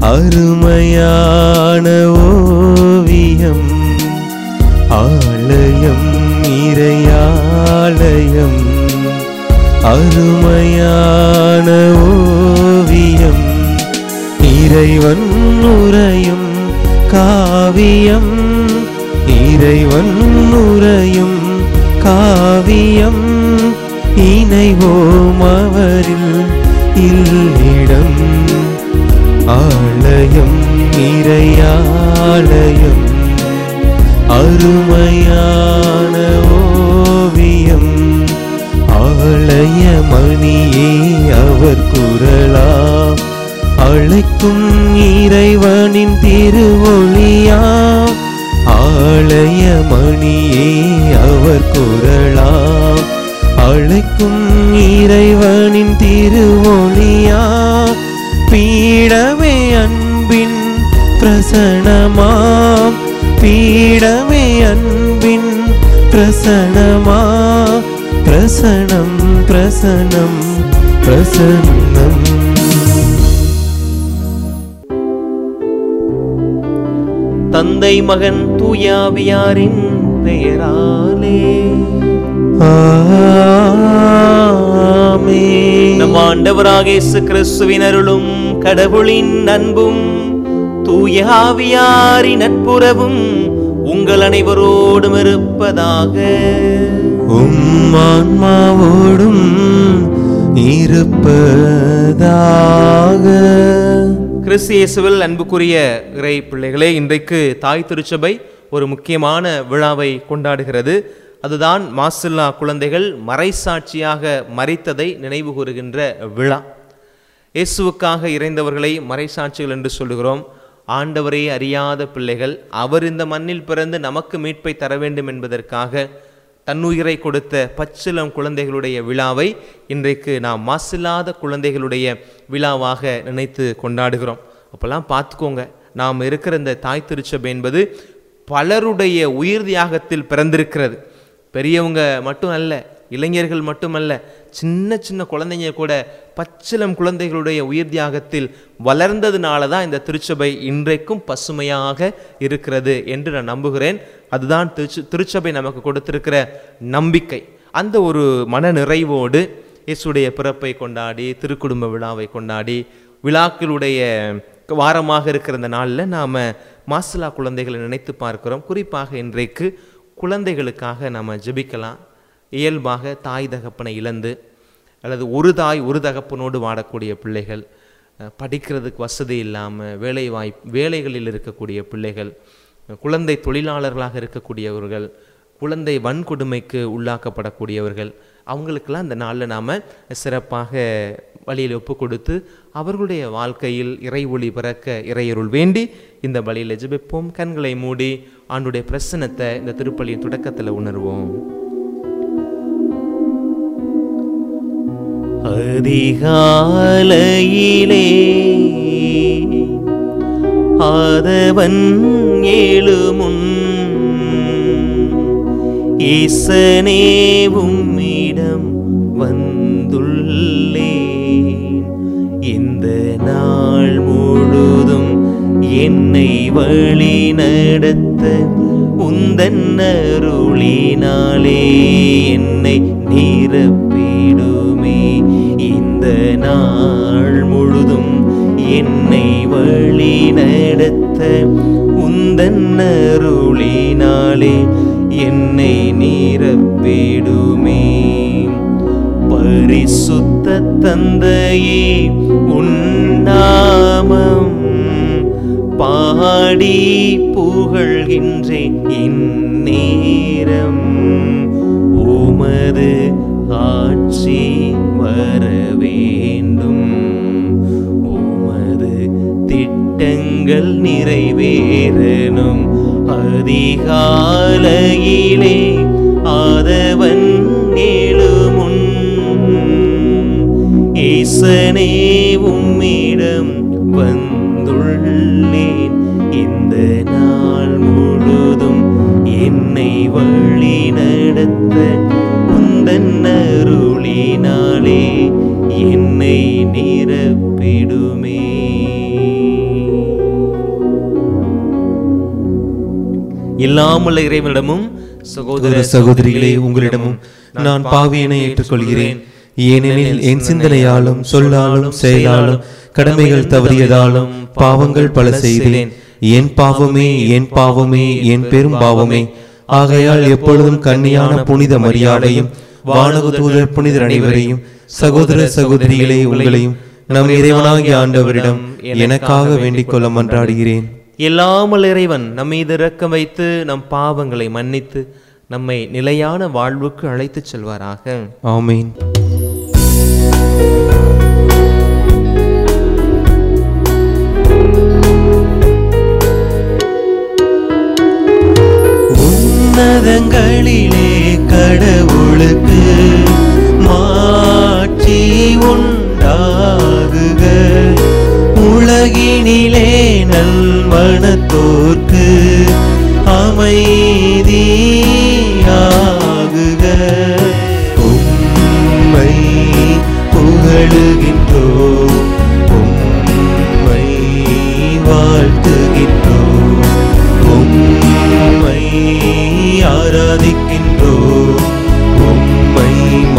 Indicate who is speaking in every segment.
Speaker 1: அருமையான ஓவியம் ஆலயம் இறையாலயம் அருமையான ஓவியம் இறைவன் உரையும் காவியம் இறைவன் உரையும் காவியம் இணைவோம் அவரில் இல்லிடம் ஆலயம் இறையாலயம் அருமையான ஓவியம் ஆலய மணியே அவர் குரலா அழைக்கும் இறைவனின் திருவொளியா ஆலய மணியே அவர் குரலா அழைக்கும் இறைவனின் திருவொளியா பீடமே அன்பின் பிரசனமாம் பீடமே அன்பின் பிரசனமா பிரசனம் பிரசனம் பிரசன்னம்
Speaker 2: தந்தை மகன் தூயாவியாரின் பெயராலே
Speaker 1: ஆமென்.
Speaker 2: நம் ஆண்டவராக இயேசு கிறிஸ்துவின் அருளும் கடவுளின் அன்பும் தூயாவியாரின் நட்புறவும் உங்கள் அனைவரோடும் இருப்பதாக
Speaker 1: உம் ஆன்மாவோடும் இருப்பதாக
Speaker 2: கிறிஸ்து இயேசுவில் அன்புக்குரிய இறை பிள்ளைகளே இன்றைக்கு தாய் திருச்சபை ஒரு முக்கியமான விழாவை கொண்டாடுகிறது அதுதான் மாசில்லா குழந்தைகள் மறைசாட்சியாக மறித்ததை நினைவு கூறுகின்ற விழா இயேசுவுக்காக இறைந்தவர்களை மறைசாட்சிகள் என்று சொல்லுகிறோம் ஆண்டவரை அறியாத பிள்ளைகள் அவர் இந்த மண்ணில் பிறந்து நமக்கு மீட்பை தர வேண்டும் என்பதற்காக தன்னுயிரை கொடுத்த பச்சிலம் குழந்தைகளுடைய விழாவை இன்றைக்கு நாம் மாசில்லாத குழந்தைகளுடைய விழாவாக நினைத்து கொண்டாடுகிறோம் அப்போல்லாம் பார்த்துக்கோங்க நாம் இருக்கிற இந்த தாய் திருச்சபை என்பது பலருடைய உயிர் தியாகத்தில் பிறந்திருக்கிறது பெரியவங்க மட்டும் அல்ல இளைஞர்கள் மட்டுமல்ல சின்ன சின்ன குழந்தைங்க கூட பச்சிலம் குழந்தைகளுடைய உயிர் தியாகத்தில் வளர்ந்ததுனால தான் இந்த திருச்சபை இன்றைக்கும் பசுமையாக இருக்கிறது என்று நான் நம்புகிறேன் அதுதான் திருச்சு திருச்சபை நமக்கு கொடுத்திருக்கிற நம்பிக்கை அந்த ஒரு மன நிறைவோடு இயேசுடைய பிறப்பை கொண்டாடி திருக்குடும்ப விழாவை கொண்டாடி விழாக்களுடைய வாரமாக இருக்கிற இந்த நாளில் நாம் மாசிலா குழந்தைகளை நினைத்து பார்க்கிறோம் குறிப்பாக இன்றைக்கு குழந்தைகளுக்காக நாம் ஜெபிக்கலாம் இயல்பாக தாய் தகப்பனை இழந்து அல்லது ஒரு தாய் ஒரு தகப்பனோடு வாடக்கூடிய பிள்ளைகள் அஹ், படிக்கிறதுக்கு வசதி இல்லாமல் வேலை வாய் வேலைகளில் இருக்கக்கூடிய பிள்ளைகள் அஹ், குழந்தை தொழிலாளர்களாக இருக்கக்கூடியவர்கள் குழந்தை வன்கொடுமைக்கு உள்ளாக்கப்படக்கூடியவர்கள் அவங்களுக்கெல்லாம் இந்த நாளில் நாம் சிறப்பாக வழியில் ஒப்பு கொடுத்து அவர்களுடைய வாழ்க்கையில் இறை ஒளி பிறக்க இறையருள் வேண்டி இந்த பலியில் ஜெபிப்போம் கண்களை மூடி ஆண்டுடைய பிரசனத்தை இந்த திருப்பலியின் தொடக்கத்தில் உணர்வோம் அதிகாலையிலே ஆதவன் ஏழுமுன் ஈசனே உம்மிடம் வந்துள்ளேன் இந்த நாள் முழுதும் என்னை வழி நடத்த உந்தன் அருளினாலே என்னை நிரப்பிடுமே இந்த நாள் முழுதும் என்னை வழி நடத்த உந்தன் அருளினாலே என்னை நிரப்பிடுமே பரிசுத்த தந்தையே உன்னாமம் பாடி புகழ்கின்றேன் இந்நேரம் உமது ஆட்சி வர வேண்டும் உமது திட்டங்கள் நிறைவேறணும் அதிகாலையிலே ஆதவன் ஏழுமுன் ஈசனே உம்மிடம் வந்துள்ளேன் இந்த நாள் முழுதும் என்னை வழி நடத்த உந்தன் அருளினாலே என்னை நிரப்பிடுமே இல்லாமல் இறைவனிடமும்
Speaker 1: சகோதர
Speaker 2: சகோதர
Speaker 1: சகோதரிகளே உங்களிடமும் நான் பாவியனை ஏற்றுக்கொள்கிறேன் ஏனெனில் என் சிந்தனையாலும் சொல்லாலும் செயலாலும் கடமைகள் தவறியதாலும் பாவங்கள் பல செய்தேன் என் பாவமே என் பாவமே என் பெரும் பாவமே ஆகையால் எப்பொழுதும் கன்னியான புனித மரியாதையும் வானக தூதர் புனிதர் அனைவரையும் சகோதர சகோதரிகளே உங்களையும் நம் இறைவனாகிய ஆண்டவரிடம் எனக்காக வேண்டிக் கொள்ள மன்றாடுகிறேன்
Speaker 2: இல்லாமல் இறைவன் நம் மீது இரக்கம் வைத்து நம் பாவங்களை மன்னித்து நம்மை நிலையான வாழ்வுக்கு அழைத்துச் செல்வாராக
Speaker 1: ஆமீன் உன்னதங்களிலே கடவுளுக்கு மாட்சி உண்டாகுக உலகினிலே நல்மணத்தோர்க்கு அமைதியாகுக உம்மை புகழுகின்றோம் உம்மை வாழ்த்துகின்றோம் உம்மை ஆராதிக்கின்றோம் உம்மை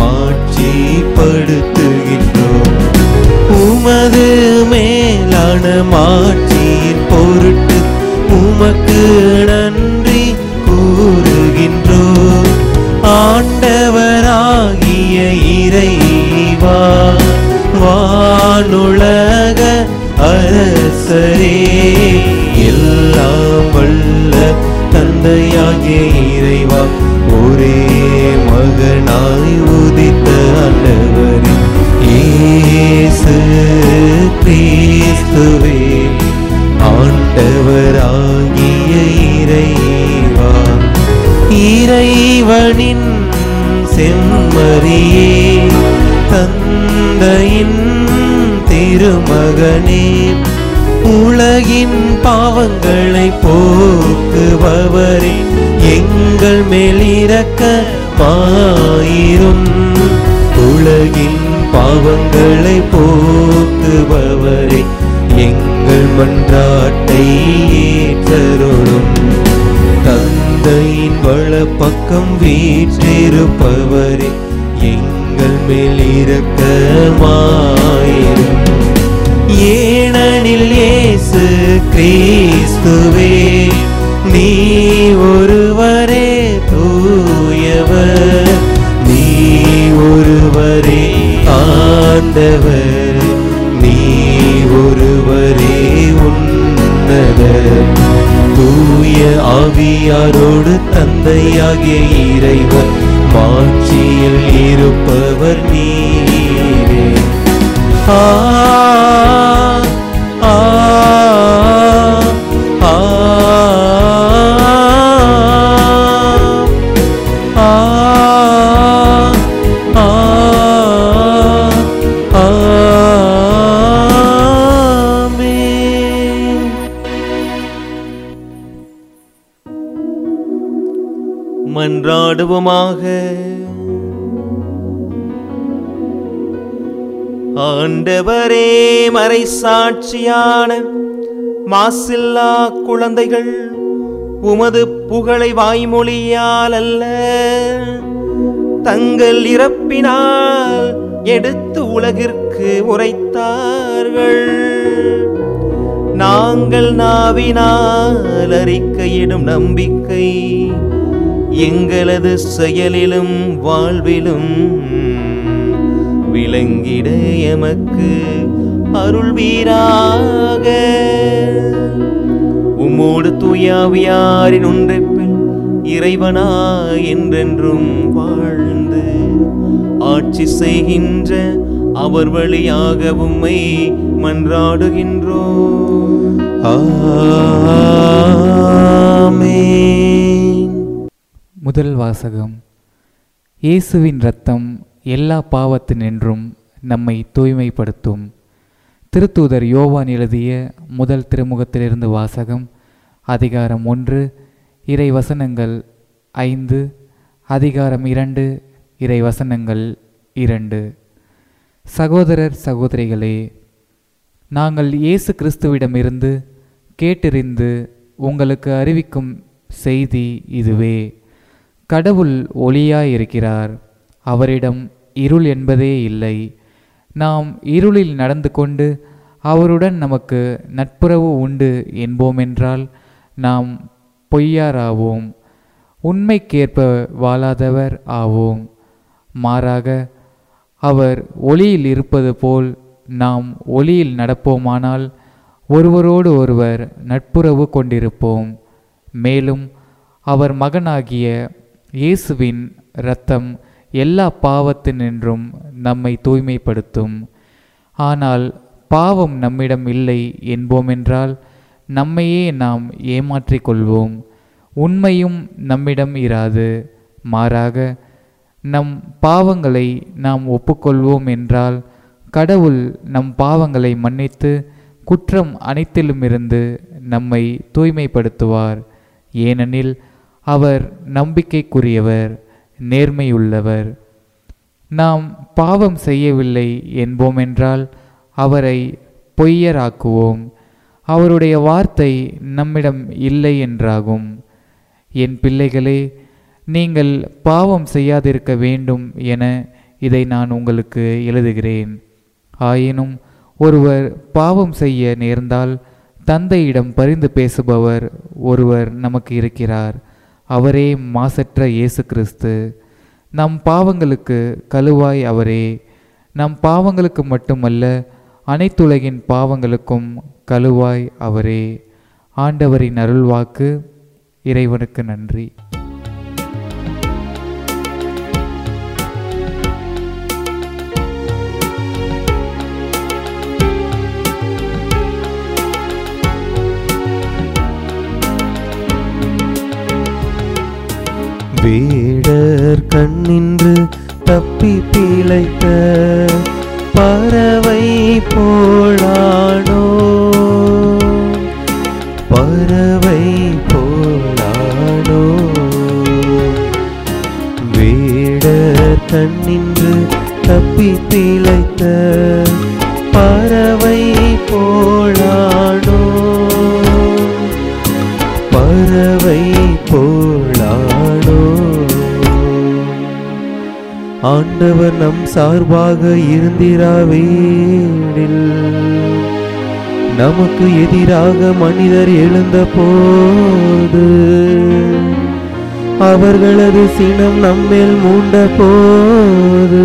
Speaker 1: மாட்சிப்படுத்துகின்றோம் உமது மேலான மாட்சியின் பொருட்டு உமக்கு நன்றி கூறுகின்றோம் ஆண்டவராகிய இறைவா வானுலக அரசரே எல்லாம் வல்ல தந்தையாகிய இறைவா ஒரே மகனாய் உதித்த ஆண்டவரே இயேசு கிறிஸ்துவே ஆண்டவராகிய இறைவா இறைவனின் செம்மறியே தந்தையின் திருமகனே உலகின் பாவங்களை போக்குபவரே எங்கள் மேல் இரக்கமாயிரும் உலகின் பாவங்களை போக்குபவரே எங்கள் மன்றாட்டை ஏற்றருளும் தந்தையின் வலப்பக்கம் வீற்றிருப்பவரே எங்கள் மேல் இரக்கமாயிரும் ஏனெனில் இயேசு கிறிஸ்துவே நீ ஒருவரே தூயவர் நீ ஒருவரே ஆண்டவர் நீ ஒருவரே உன்னதர் தூய ஆவியாரோடு தந்தையாகிய இறைவர் மாட்சியில் இருப்பவர் நீரே ஆ ஆ ஆ ஆ ஆ ஆமென்.
Speaker 2: மன்றாடுவோமாக ஆண்டவரே மறைசாட்சியான மாசில்லா குழந்தைகள் உமது புகழை வாய்மொழியால் அல்ல தங்கள் இறப்பினால் எடுத்து உலகிற்கு உரைத்தார்கள் நாங்கள் நாவினால் அறிக்கையிடும் நம்பிக்கை எங்களது செயலிலும் வாழ்விலும் விளங்கிட எமக்கு அருள்வீராக உம்மோடு தூயாவியாரின் ஒன்றைப்பில் இறைவனா என்றென்றும் வாழ்ந்து ஆட்சி செய்கின்ற அவர் வழியாக உம்மை மன்றாடுகின்றோம்
Speaker 1: ஆமென்.
Speaker 3: முதல் வாசகம் இயேசுவின் இரத்தம் எல்லா பாவத்தினின்றும் நம்மை தூய்மைப்படுத்தும் திருத்தூதர் யோவான் எழுதிய முதல் திருமுகத்திலிருந்து வாசகம் அதிகாரம் ஒன்று இறை வசனங்கள் ஐந்து அதிகாரம் இரண்டு இறை வசனங்கள் இரண்டு சகோதரர் சகோதரிகளே நாங்கள் இயேசு கிறிஸ்துவிடமிருந்து கேட்டறிந்து உங்களுக்கு அறிவிக்கும் செய்தி இதுவே கடவுள் ஒளியாயிருக்கிறார் அவரிடம் இருள் என்பதே இல்லை நாம் இருளில் நடந்து கொண்டு அவருடன் நமக்கு நட்புறவு உண்டு என்போமென்றால் நாம் பொய்யாராவோம் உண்மைக்கேற்ப வாழாதவர் ஆவோம் மாறாக அவர் ஒளியில் இருப்பது போல் நாம் ஒளியில் நடப்போமானால் ஒருவரோடு ஒருவர் நட்புறவு கொண்டிருப்போம் மேலும் அவர் மகனாகிய இயேசுவின் இரத்தம் எல்லா பாவத்தினின்றும் நம்மை தூய்மைப்படுத்தும் ஆனால் பாவம் நம்மிடம் இல்லை என்போமென்றால் நம்மையே நாம் ஏமாற்றிக் கொள்வோம் உண்மையும் நம்மிடம் இராது மாறாக நம் பாவங்களை நாம் ஒப்புக்கொள்வோம் என்றால் கடவுள் நம் பாவங்களை மன்னித்து குற்றம் அனைத்திலுமிருந்து நம்மை தூய்மைப்படுத்துவார் ஏனெனில் அவர் நம்பிக்கைக்குரியவர் நேர்மையுள்ளவர் நாம் பாவம் செய்யவில்லை என்போமென்றால் அவரை பொய்யராக்குவோம் அவருடைய வார்த்தை நம்மிடம் இல்லை என்றாகும் என் பிள்ளைகளே நீங்கள் பாவம் செய்யாதிருக்க வேண்டும் என இதை நான் உங்களுக்கு எழுதுகிறேன் ஆயினும் ஒருவர் பாவம் செய்ய நேர்ந்தால் தந்தையிடம் பரிந்து பேசுபவர் ஒருவர் நமக்கு இருக்கிறார் அவரே மாசற்ற இயேசு கிறிஸ்து நம் பாவங்களுக்கு கழுவாய் அவரே நம் பாவங்களுக்கு மட்டுமல்ல அனைத்துலகின் பாவங்களுக்கும் கழுவாய் அவரே ஆண்டவரின் அருள்வாக்கு இறைவனுக்கு நன்றி
Speaker 1: வேடர் கண்ணின்று தப்பி பிழைத்த பறவை போலானோ பறவை போலானோ வேடர் கண்ணின்று தப்பி பிழைத்த பறவை போலானோ பறவை போலானோ ஆண்டவர் நம் சார்பாக இருந்திராவேடில் நமக்கு எதிராக மனிதர் எழுந்த போது அவர்களது சினம் நம்மேல் மூண்ட போது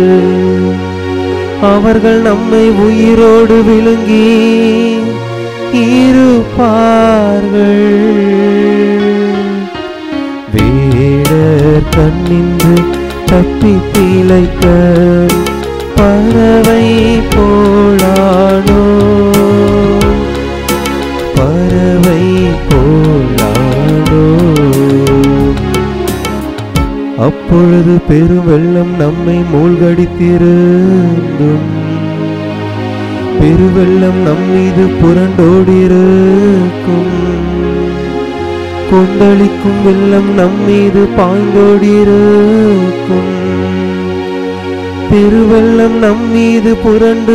Speaker 1: அவர்கள் நம்மை உயிரோடு விழுங்கி இருப்பார்கள் வேடர் கண்ணின்று தப்பி பிழைக்க பறவை போலானோ பறவை போலானோ அப்பொழுது பெரும் வெள்ளம் நம்மை மூழ்கடித்திருந்தும் பெருவெள்ளம் நம் மீது புரண்டோடிருக்கும் கொந்தளிக்கும் வெள்ளம் நம் மீது பாய்ந்தோடிருக்கும் பெருவெள்ளம் நம் மீது புரண்டு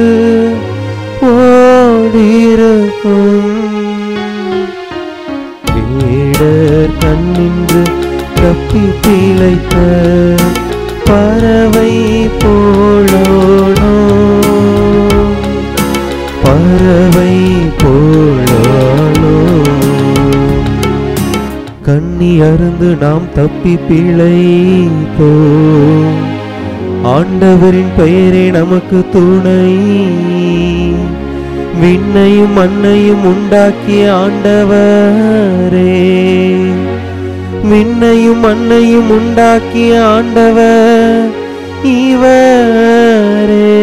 Speaker 1: ஓடிருக்கும் வேடர் கண்ணின்று தப்பி பிழைத்த பறவை போலோனோ பறவை போலானோ கண்ணி அருந்து நாம் தப்பி பிழைத்தோ ஆண்டவரின் பெயரே நமக்கு துணை விண்ணையும் மண்ணையும் உண்டாக்கிய ஆண்டவரே விண்ணையும் மண்ணையும் உண்டாக்கிய ஆண்டவர் இவரே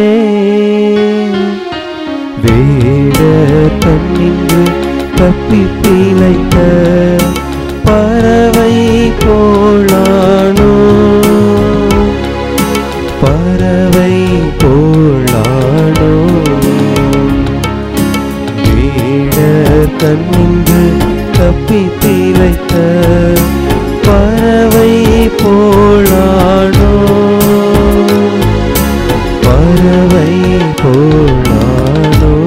Speaker 1: வேட கண்ணின்று தப்பி பிழைத்த பறவை போலானோ பறவை போலானோ வேட கண்ணின்று தப்பி பிழைத்த பறவை போலானோ பறவை போலானோ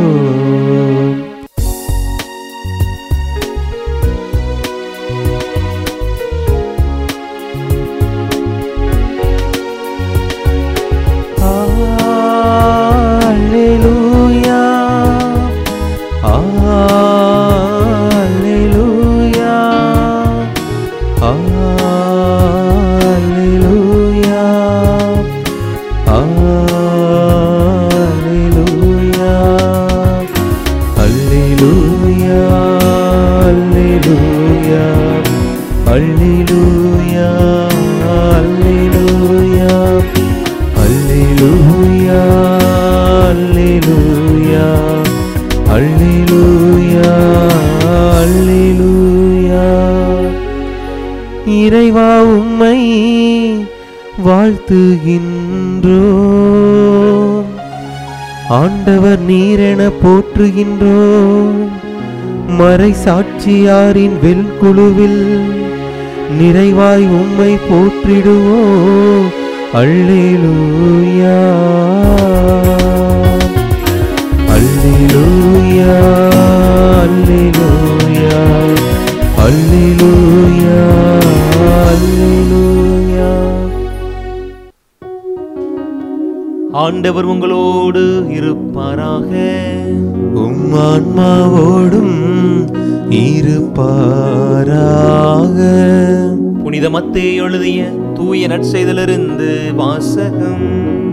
Speaker 1: உம்மை வாழ்த்துகின்றோம் ஆண்டவர் நீரென போற்றுகின்றோம் மறை சாட்சியாரின் வெல்குழுவில் நிறைவாய் உம்மை போற்றிடுவோம் அல்லேலூயா அல்லேலூயா அல்லேலூயா அல்லேலூயா அல்லேலூயா
Speaker 2: ஆண்டவர் உங்களோடு இருப்பாராக
Speaker 1: உம் ஆன்மாவோடும் இருப்பாராக
Speaker 2: புனித மத்தேயு எழுதிய தூய நற்செய்திலிருந்து வாசகம்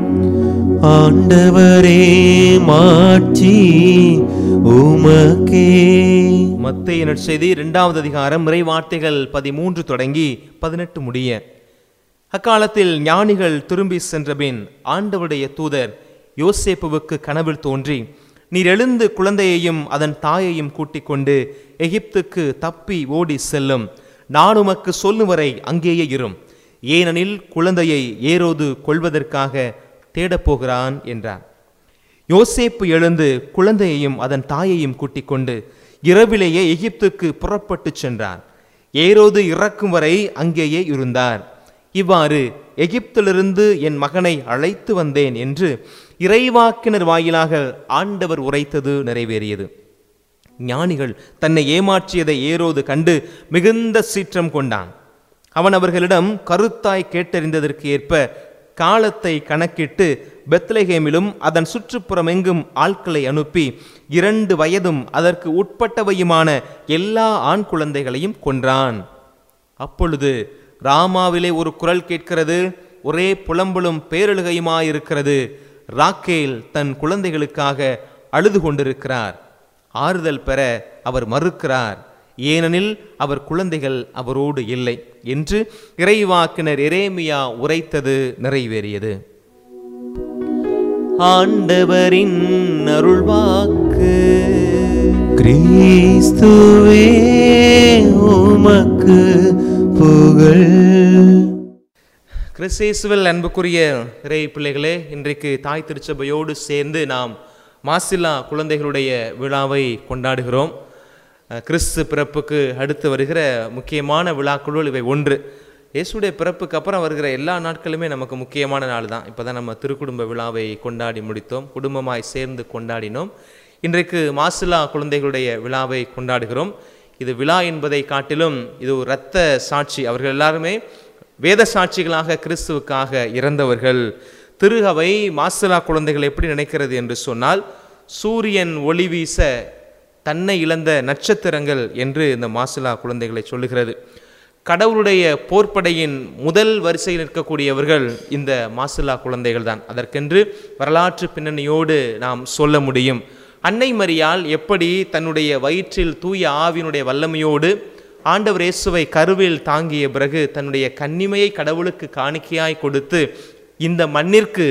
Speaker 1: ஆண்டவரே மாட்சி உமக்கே
Speaker 2: மத்தேயு நற்செய்தி இரண்டாவது அதிகாரம் இறை வார்த்தைகள் பதிமூன்று தொடங்கி பதினெட்டு முடிய அக்காலத்தில் ஞானிகள் திரும்பி சென்றபின் ஆண்டவருடைய தூதர் யோசேப்புவுக்கு கனவில் தோன்றி நீர் எழுந்து குழந்தையையும் அதன் தாயையும் கூட்டிக் கொண்டு எகிப்துக்கு தப்பி ஓடி செல்லும் நான் உமக்கு சொல்லும் வரை அங்கேயே இரும் ஏனெனில் குழந்தையை ஏரோது கொள்வதற்காக தேடப் போகிறான் என்றார் யோசேப்பு எழுந்து குழந்தையையும் அதன் தாயையும் கூட்டிக் கொண்டு இரவிலேயே எகிப்துக்கு புறப்பட்டுச் சென்றார் ஏரோது இறக்கும் வரை அங்கேயே இருந்தார் இவ்வாறு எகிப்திலிருந்து என் மகனை அழைத்து வந்தேன் என்று இறைவாக்கினர் வாயிலாக ஆண்டவர் உரைத்தது நிறைவேறியது ஞானிகள் தன்னை ஏமாற்றியதை ஏரோது கண்டு மிகுந்த சீற்றம் கொண்டான் அவன் அவர்களிடம் கருத்தாய் கேட்டறிந்ததற்கு ஏற்ப காலத்தை கணக்கிட்டு பெத்லஹேமிலும் அதன் சுற்றுப்புறமெங்கும் ஆட்களை அனுப்பி இரண்டு வயதும் அதற்கு உட்பட்டவையுமான எல்லா ஆண் குழந்தைகளையும் கொன்றான் அப்பொழுது ராமாவிலே ஒரு குரல் கேட்கிறது ஒரே புலம்பலும் பேரழுகையுமாயிருக்கிறது ராக்கேல் தன் குழந்தைகளுக்காக அழுது கொண்டிருக்கிறார் ஆறுதல் பெற அவர் மறுக்கிறார் ஏனெனில் அவர் குழந்தைகள் அவரோடு இல்லை என்று இறைவாக்கினர் எரேமியா உரைத்தது நிறைவேறியது ஆண்டவரின் அருள்வாக்கு
Speaker 1: கிறிஸ்துவே உமக்கு புகழ்
Speaker 2: கிறிஸ்தேசுவில் அன்புக்குரிய இறை பிள்ளைகளே இன்றைக்கு தாய் திருச்சபையோடு சேர்ந்து நாம் மாசில்லா குழந்தைகளுடைய விழாவை கொண்டாடுகிறோம் அஹ், கிறிஸ்து பிறப்புக்கு அடுத்து வருகிற முக்கியமான விழாக்களுள் இவை ஒன்று இயேசுடைய பிறப்புக்கு அப்புறம் வருகிற எல்லா நாட்களுமே நமக்கு முக்கியமான நாள் தான் இப்போ தான் நம்ம திருக்குடும்ப விழாவை கொண்டாடி முடித்தோம் குடும்பமாய் சேர்ந்து கொண்டாடினோம் இன்றைக்கு மாசில்லா குழந்தைகளுடைய விழாவை கொண்டாடுகிறோம் இது விழா என்பதை காட்டிலும் இது ஒரு இரத்த சாட்சி அவர்கள் எல்லாருமே வேத சாட்சிகளாக கிறிஸ்துவுக்காக இறந்தவர்கள் திருகவை மாசிலா குழந்தைகள் எப்படி நினைக்கிறது என்று சொன்னால் சூரியன் ஒளி வீச தன்னை இழந்த நட்சத்திரங்கள் என்று இந்த மாசிலா குழந்தைகளை சொல்லுகிறது கடவுளுடைய போர்ப்படையின் முதல் வரிசையில் நிற்கக்கூடியவர்கள் இந்த மாசிலா குழந்தைகள் தான் அதற்கென்று வரலாற்று பின்னணியோடு நாம் சொல்ல முடியும் அன்னை மரியாள் எப்படி தன்னுடைய வயிற்றில் தூய ஆவியினுடைய வல்லமையோடு ஆண்டவர் இயேசுவை கருவில் தாங்கிய பிறகு தன்னுடைய கன்னிமையை கடவுளுக்கு காணிக்கையாய் கொடுத்து இந்த மண்ணிற்கு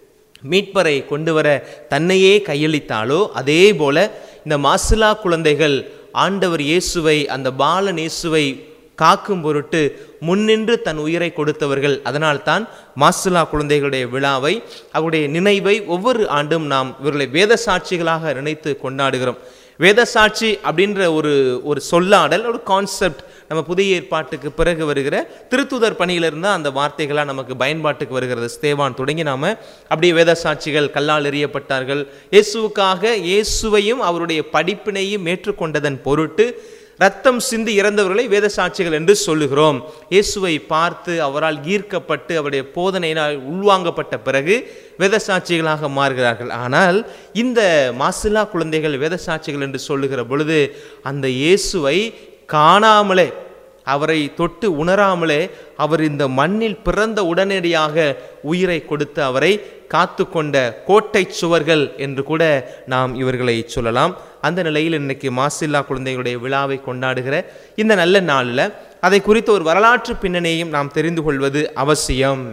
Speaker 2: மீட்பரை கொண்டு வர தன்னையே கையளித்தாலோ அதே போல இந்த மாசிலா குழந்தைகள் ஆண்டவர் இயேசுவை அந்த பாலன் இயேசுவை காக்கும் பொருட்டு முன்னின்று தன் உயிரை கொடுத்தவர்கள் அதனால்தான் மாசிலா குழந்தைகளுடைய விழாவை அவருடைய நினைவை ஒவ்வொரு ஆண்டும் நாம் இவர்களை வேத சாட்சிகளாக நினைத்து கொண்டாடுகிறோம் வேத சாட்சி அப்படின்ற ஒரு ஒரு சொல்லாடல் ஒரு கான்செப்ட் நம்ம புதிய ஏற்பாட்டுக்கு பிறகு வருகிற திருத்துதர் பணியிலிருந்து அந்த வார்த்தைகளாக நமக்கு பயன்பாட்டுக்கு வருகிறது ஸ்தேவான் தொடங்கி நாம அப்படியே வேத சாட்சிகள் கல்லால் எறியப்பட்டார்கள் இயேசுவுக்காக இயேசுவையும் அவருடைய படிப்பினையும் ஏற்றுக்கொண்டதன் பொருட்டு ரத்தம் சிந்தி இறந்தவர்களை வேத சாட்சிகள் என்று சொல்லுகிறோம் இயேசுவை பார்த்து அவரால் ஈர்க்கப்பட்டு அவருடைய போதனையினால் உள்வாங்கப்பட்ட பிறகு வேத சாட்சிகளாக மாறுகிறார்கள் ஆனால் இந்த மாசிலா குழந்தைகள் வேத சாட்சிகள் என்று சொல்லுகிற பொழுது அந்த இயேசுவை காணாமலே அவரை தொட்டு உணராமலே அவர் இந்த மண்ணில் பிறந்த உடனடியாக உயிரை கொடுத்து அவரை காத்து கொண்ட கோட்டை சுவர்கள் என்று கூட நாம் இவர்களை சொல்லலாம் அந்த நிலையில் இன்னைக்கு மாசில்லா குழந்தைகளுடைய விழாவை கொண்டாடுகிற இந்த நல்ல நாளில் அதை குறித்த ஒரு வரலாற்று பின்னணியையும் நாம் தெரிந்து கொள்வது அவசியம்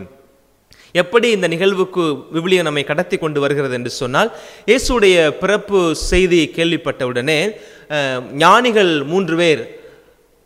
Speaker 2: எப்படி இந்த நிகழ்வுக்கு விவிலியம் நம்மை கடத்தி கொண்டு வருகிறது என்று சொன்னால் இயேசுடைய பிறப்பு செய்தி கேள்விப்பட்டவுடனே அஹ், ஞானிகள் மூன்று பேர்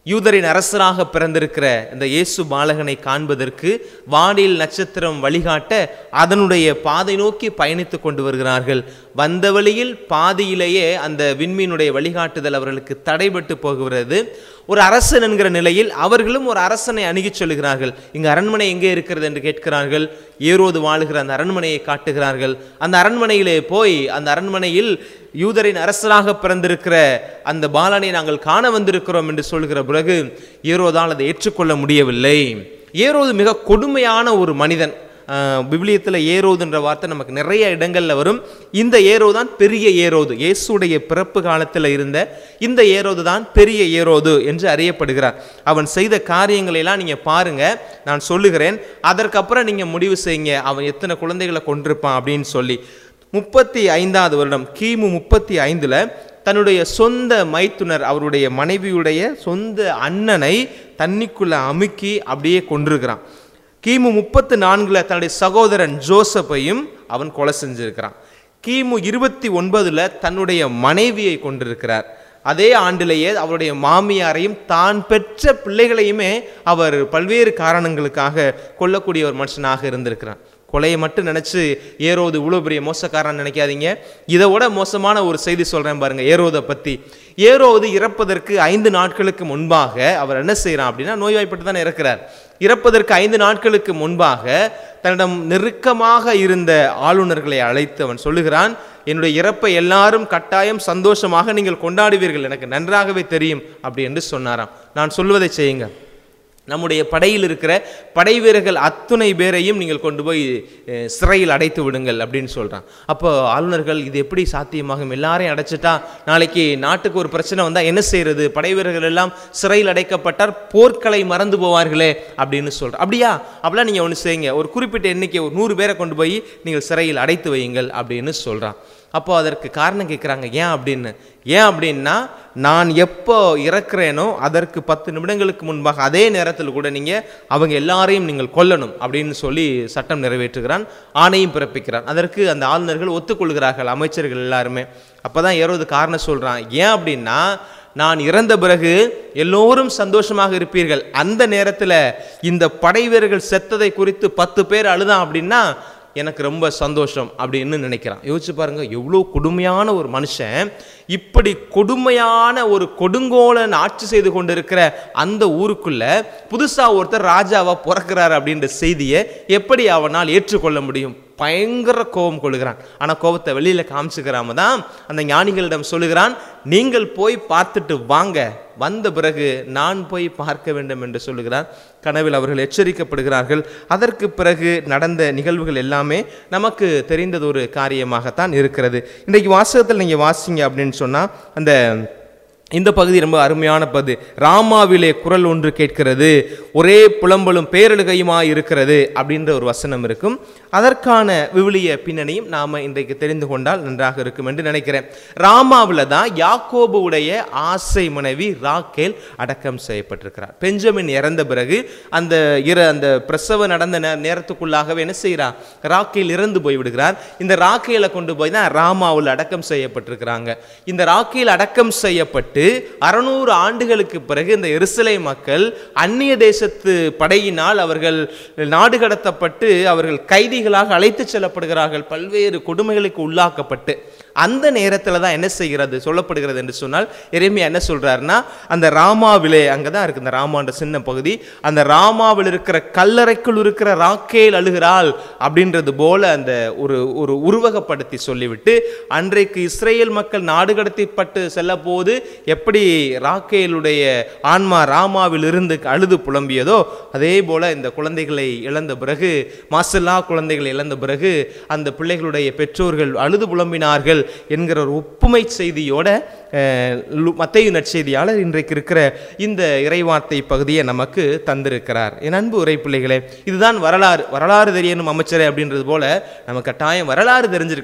Speaker 2: யூதரின் அரசராக பிறந்திருக்கிற இந்த இயேசு பாலகனை காண்பதற்கு வானில் நட்சத்திரம் வழிகாட்ட அதனுடைய பாதை நோக்கி பயணித்து கொண்டு வருகிறார்கள் வந்த வழியில் பாதியிலேயே அந்த விண்மீனுடைய வழிகாட்டுதல் அவர்களுக்கு தடைபட்டு போகிறது ஒரு அரசன் என்கிற நிலையில் அவர்களும் ஒரு அரசனை அணுகிச் சொல்லுகிறார்கள் இங்கு அரண்மனை எங்கே இருக்கிறது என்று கேட்கிறார்கள் ஏரோது வாழுகிற அந்த அரண்மனையை காட்டுகிறார்கள் அந்த அரண்மனையிலே போய் அந்த அரண்மனையில் யூதரின் அரசராக பிறந்திருக்கிற அந்த பாலனை நாங்கள் காண வந்திருக்கிறோம் என்று சொல்கிற பிறகு ஏரோதால் அதை ஏற்றுக்கொள்ள முடியவில்லை ஏரோது மிக கொடுமையான ஒரு மனிதன் விவிலியத்தில் ஏரோதுன்ற வார்த்தை நமக்கு நிறைய இடங்கள்ல வரும் இந்த ஏரோது தான் பெரிய ஏரோது இயேசுடைய பிறப்பு காலத்தில் இருந்த இந்த ஏரோது தான் பெரிய ஏரோது என்று அறியப்படுகிறார் அவன் செய்த காரியங்களை எல்லாம் நீங்க பாருங்க நான் சொல்லுகிறேன் அதற்கப்புறம் நீங்க முடிவு செய்யுங்க அவன் எத்தனை குழந்தைகளை கொண்டிருப்பான் அப்படின்னு சொல்லி முப்பத்தி ஐந்தாவது வருடம் கிமு முப்பத்தி ஐந்துல தன்னுடைய சொந்த மைத்துனர் அவருடைய மனைவியுடைய சொந்த அண்ணனை தண்ணிக்குள்ள அமுக்கி அப்படியே கொண்டிருக்கிறான் கிமு முப்பத்து நான்குல தன்னுடைய சகோதரன் ஜோசப்பையும் அவன் கொலை செஞ்சிருக்கிறான் கிமு இருபத்தி ஒன்பதுல தன்னுடைய மனைவியை கொண்டிருக்கிறார் அதே ஆண்டிலேயே அவருடைய மாமியாரையும் தான் பெற்ற பிள்ளைகளையுமே அவர் பல்வேறு காரணங்களுக்காக கொல்லக்கூடிய ஒரு மனுஷனாக இருந்திருக்கிறார் கொலையை மட்டும் நினச்சி ஏரோது இவ்வளோ பெரிய மோசக்காரன் நினைக்காதீங்க இதை விட மோசமான ஒரு செய்தி சொல்கிறேன் பாருங்க ஏரோதை பற்றி ஏரோது இறப்பதற்கு ஐந்து நாட்களுக்கு முன்பாக அவர் என்ன செய்கிறான் அப்படின்னா நோய்வாய்ப்பட்டு தானே இறக்கிறார் இறப்பதற்கு ஐந்து நாட்களுக்கு முன்பாக தன்னிடம் நெருக்கமாக இருந்த ஆளுநர்களை அழைத்து அவன் சொல்லுகிறான் என்னுடைய இறப்பை எல்லாரும் கட்டாயம் சந்தோஷமாக நீங்கள் கொண்டாடுவீர்கள் எனக்கு நன்றாகவே தெரியும் அப்படி என்று சொன்னாராம் நான் சொல்வதை செய்யுங்க நம்முடைய படையில் இருக்கிற படை வீரர்கள் அத்துணை பேரையும் நீங்கள் கொண்டு போய் அஹ், சிறையில் அடைத்து விடுங்கள் அப்படின்னு சொல்கிறான் அப்போ ஆளுநர்கள் இது எப்படி சாத்தியமாகும் எல்லாரையும் அடைச்சிட்டா நாளைக்கு நாட்டுக்கு ஒரு பிரச்சனை வந்தால் என்ன செய்யறது படை வீரர்கள் எல்லாம் சிறையில் அடைக்கப்பட்டார் போர்க்களை மறந்து போவார்களே அப்படின்னு சொல்கிறேன் அப்படியா அப்படிலாம் நீங்கள் ஒன்று செய்யுங்க ஒரு குறிப்பிட்ட எண்ணிக்கை ஒரு நூறு பேரை கொண்டு போய் நீங்கள் சிறையில் அடைத்து வையுங்கள் அப்படின்னு சொல்கிறான் அப்போ அதற்கு காரணம் கேட்குறாங்க ஏன் அப்படின்னு ஏன் அப்படின்னா நான் எப்போ இறக்குறேனோ அதற்கு பத்து நிமிடங்களுக்கு முன்பாக அதே நேரத்தில் கூட நீங்கள் அவங்க எல்லாரையும் நீங்கள் கொல்லணும் அப்படின்னு சொல்லி சட்டம் நிறைவேற்றுகிறான் ஆணையும் பிறப்பிக்கிறான் அதற்கு அந்த ஆளுநர்கள் ஒத்துக்கொள்கிறார்கள் அமைச்சர்கள் எல்லாருமே அப்போ தான் ஏறோது காரணம் சொல்கிறான் ஏன் அப்படின்னா நான் இறந்த பிறகு எல்லோரும் சந்தோஷமாக இருப்பீர்கள் அந்த நேரத்தில் இந்த படை வீரர்கள் செத்ததை குறித்து பத்து பேர் அழுதான் அப்படின்னா எனக்கு ரொம்ப சந்தோஷம் அப்படின்னு நினைக்கிறான் யோசிச்சு பாருங்க எவ்வளோ கொடுமையான ஒரு மனுஷன் இப்படி கொடுமையான ஒரு கொடுங்கோலன் ஆட்சி செய்து கொண்டிருக்கிற அந்த ஊருக்குள்ள புதுசா ஒருத்தர் ராஜாவா பிறக்கிறார் அப்படின்ற செய்தியை எப்படி அவனால் ஏற்றுக்கொள்ள முடியும் பயங்கர கோபம் கொள்கிறான் ஆனால் கோபத்தை வெளியில் காமிச்சுக்கிறாம தான் அந்த ஞானிகளிடம் சொல்லுகிறான் நீங்கள் போய் பார்த்துட்டு வாங்க வந்த பிறகு நான் போய் பார்க்க வேண்டும் என்று சொல்லுகிறார் கனவில் அவர்கள் எச்சரிக்கப்படுகிறார்கள் அதற்கு பிறகு நடந்த நிகழ்வுகள் எல்லாமே நமக்கு தெரிந்தது ஒரு காரியமாகத்தான் இருக்கிறது இன்றைக்கு வாசகத்தில் நீங்கள் வாசிங்க அப்படின்னு சொன்னால் அந்த இந்த பகுதி ரொம்ப அருமையான பகுதி ராமாவிலே குரல் ஒன்று கேட்கிறது ஒரே புலம்பலும் பேரழுகையுமாய் இருக்கிறது அப்படின்ற ஒரு வசனம் இருக்கும் அதற்கான விவிலிய பின்னணியும் நாம் இன்றைக்கு தெரிந்து கொண்டால் நன்றாக இருக்கும் என்று நினைக்கிறேன் ராமாவில் தான் யாக்கோபுடைய ஆசை மனைவி ராக்கேல் அடக்கம் செய்யப்பட்டிருக்கிறார் பெஞ்சமின் இறந்த பிறகு அந்த இர அந்த பிரசவ நடந்த நே- நேரத்துக்குள்ளாகவே என்ன செய்கிறார் ராக்கேல் இறந்து போய் விடுகிறார் இந்த ராக்கேலை கொண்டு போய் தான் ராமாவில் அடக்கம் செய்யப்பட்டிருக்கிறாங்க இந்த ராக்கேல் அடக்கம் செய்யப்பட்டு அறுநூறு ஆண்டுகளுக்கு பிறகு இந்த எருசலை மக்கள் அந்நிய தேசத்து படையினால் அவர்கள் நாடு கடத்தப்பட்டு அவர்கள் கைதிகளாக அழைத்துச் செல்லப்படுகிறார்கள் பல்வேறு கொடுமைகளுக்கு உள்ளாக்கப்பட்டு அந்த நேரத்தில் தான் என்ன செய்கிறது சொல்லப்படுகிறது என்று சொன்னால் எரேமியா என்ன சொல்றாருன்னா அந்த ராமாவிலே அங்கே தான் இருக்கு இந்த ராமான்ற சின்ன பகுதி அந்த ராமாவில் இருக்கிற கல்லறைக்குள் இருக்கிற ராக்கேல் அழுகிறாள் அப்படின்றது போல அந்த ஒரு ஒரு உருவகப்படுத்தி சொல்லிவிட்டு அன்றைக்கு இஸ்ரேல் மக்கள் நாடு கடத்திப்பட்டு செல்ல போது எப்படி ராக்கேலுடைய ஆன்மா ராமாவில் இருந்து அழுது புலம்பியதோ அதே போல இந்த குழந்தைகளை இழந்த பிறகு மாசல்லா குழந்தைகளை இழந்த பிறகு அந்த பிள்ளைகளுடைய பெற்றோர்கள் அழுது புலம்பினார்கள் என்கிற ஒரு ஒப்புமை செய்தியோட அஹ், லு- மத்தேயு நற்செய்தியாளர் இன்றைக்கு இருக்கிற இந்த இறைவார்த்தை பகுதியை நமக்கு தந்திருக்கிறார் என் அன்பு உரை பிள்ளைகளே இதுதான் வரலாறு வரலாறு தெரியணும் அமைச்சரே அப்படின்றது போல நம்ம கட்டாயம் வரலாறு தெரிஞ்சிருக்கணும்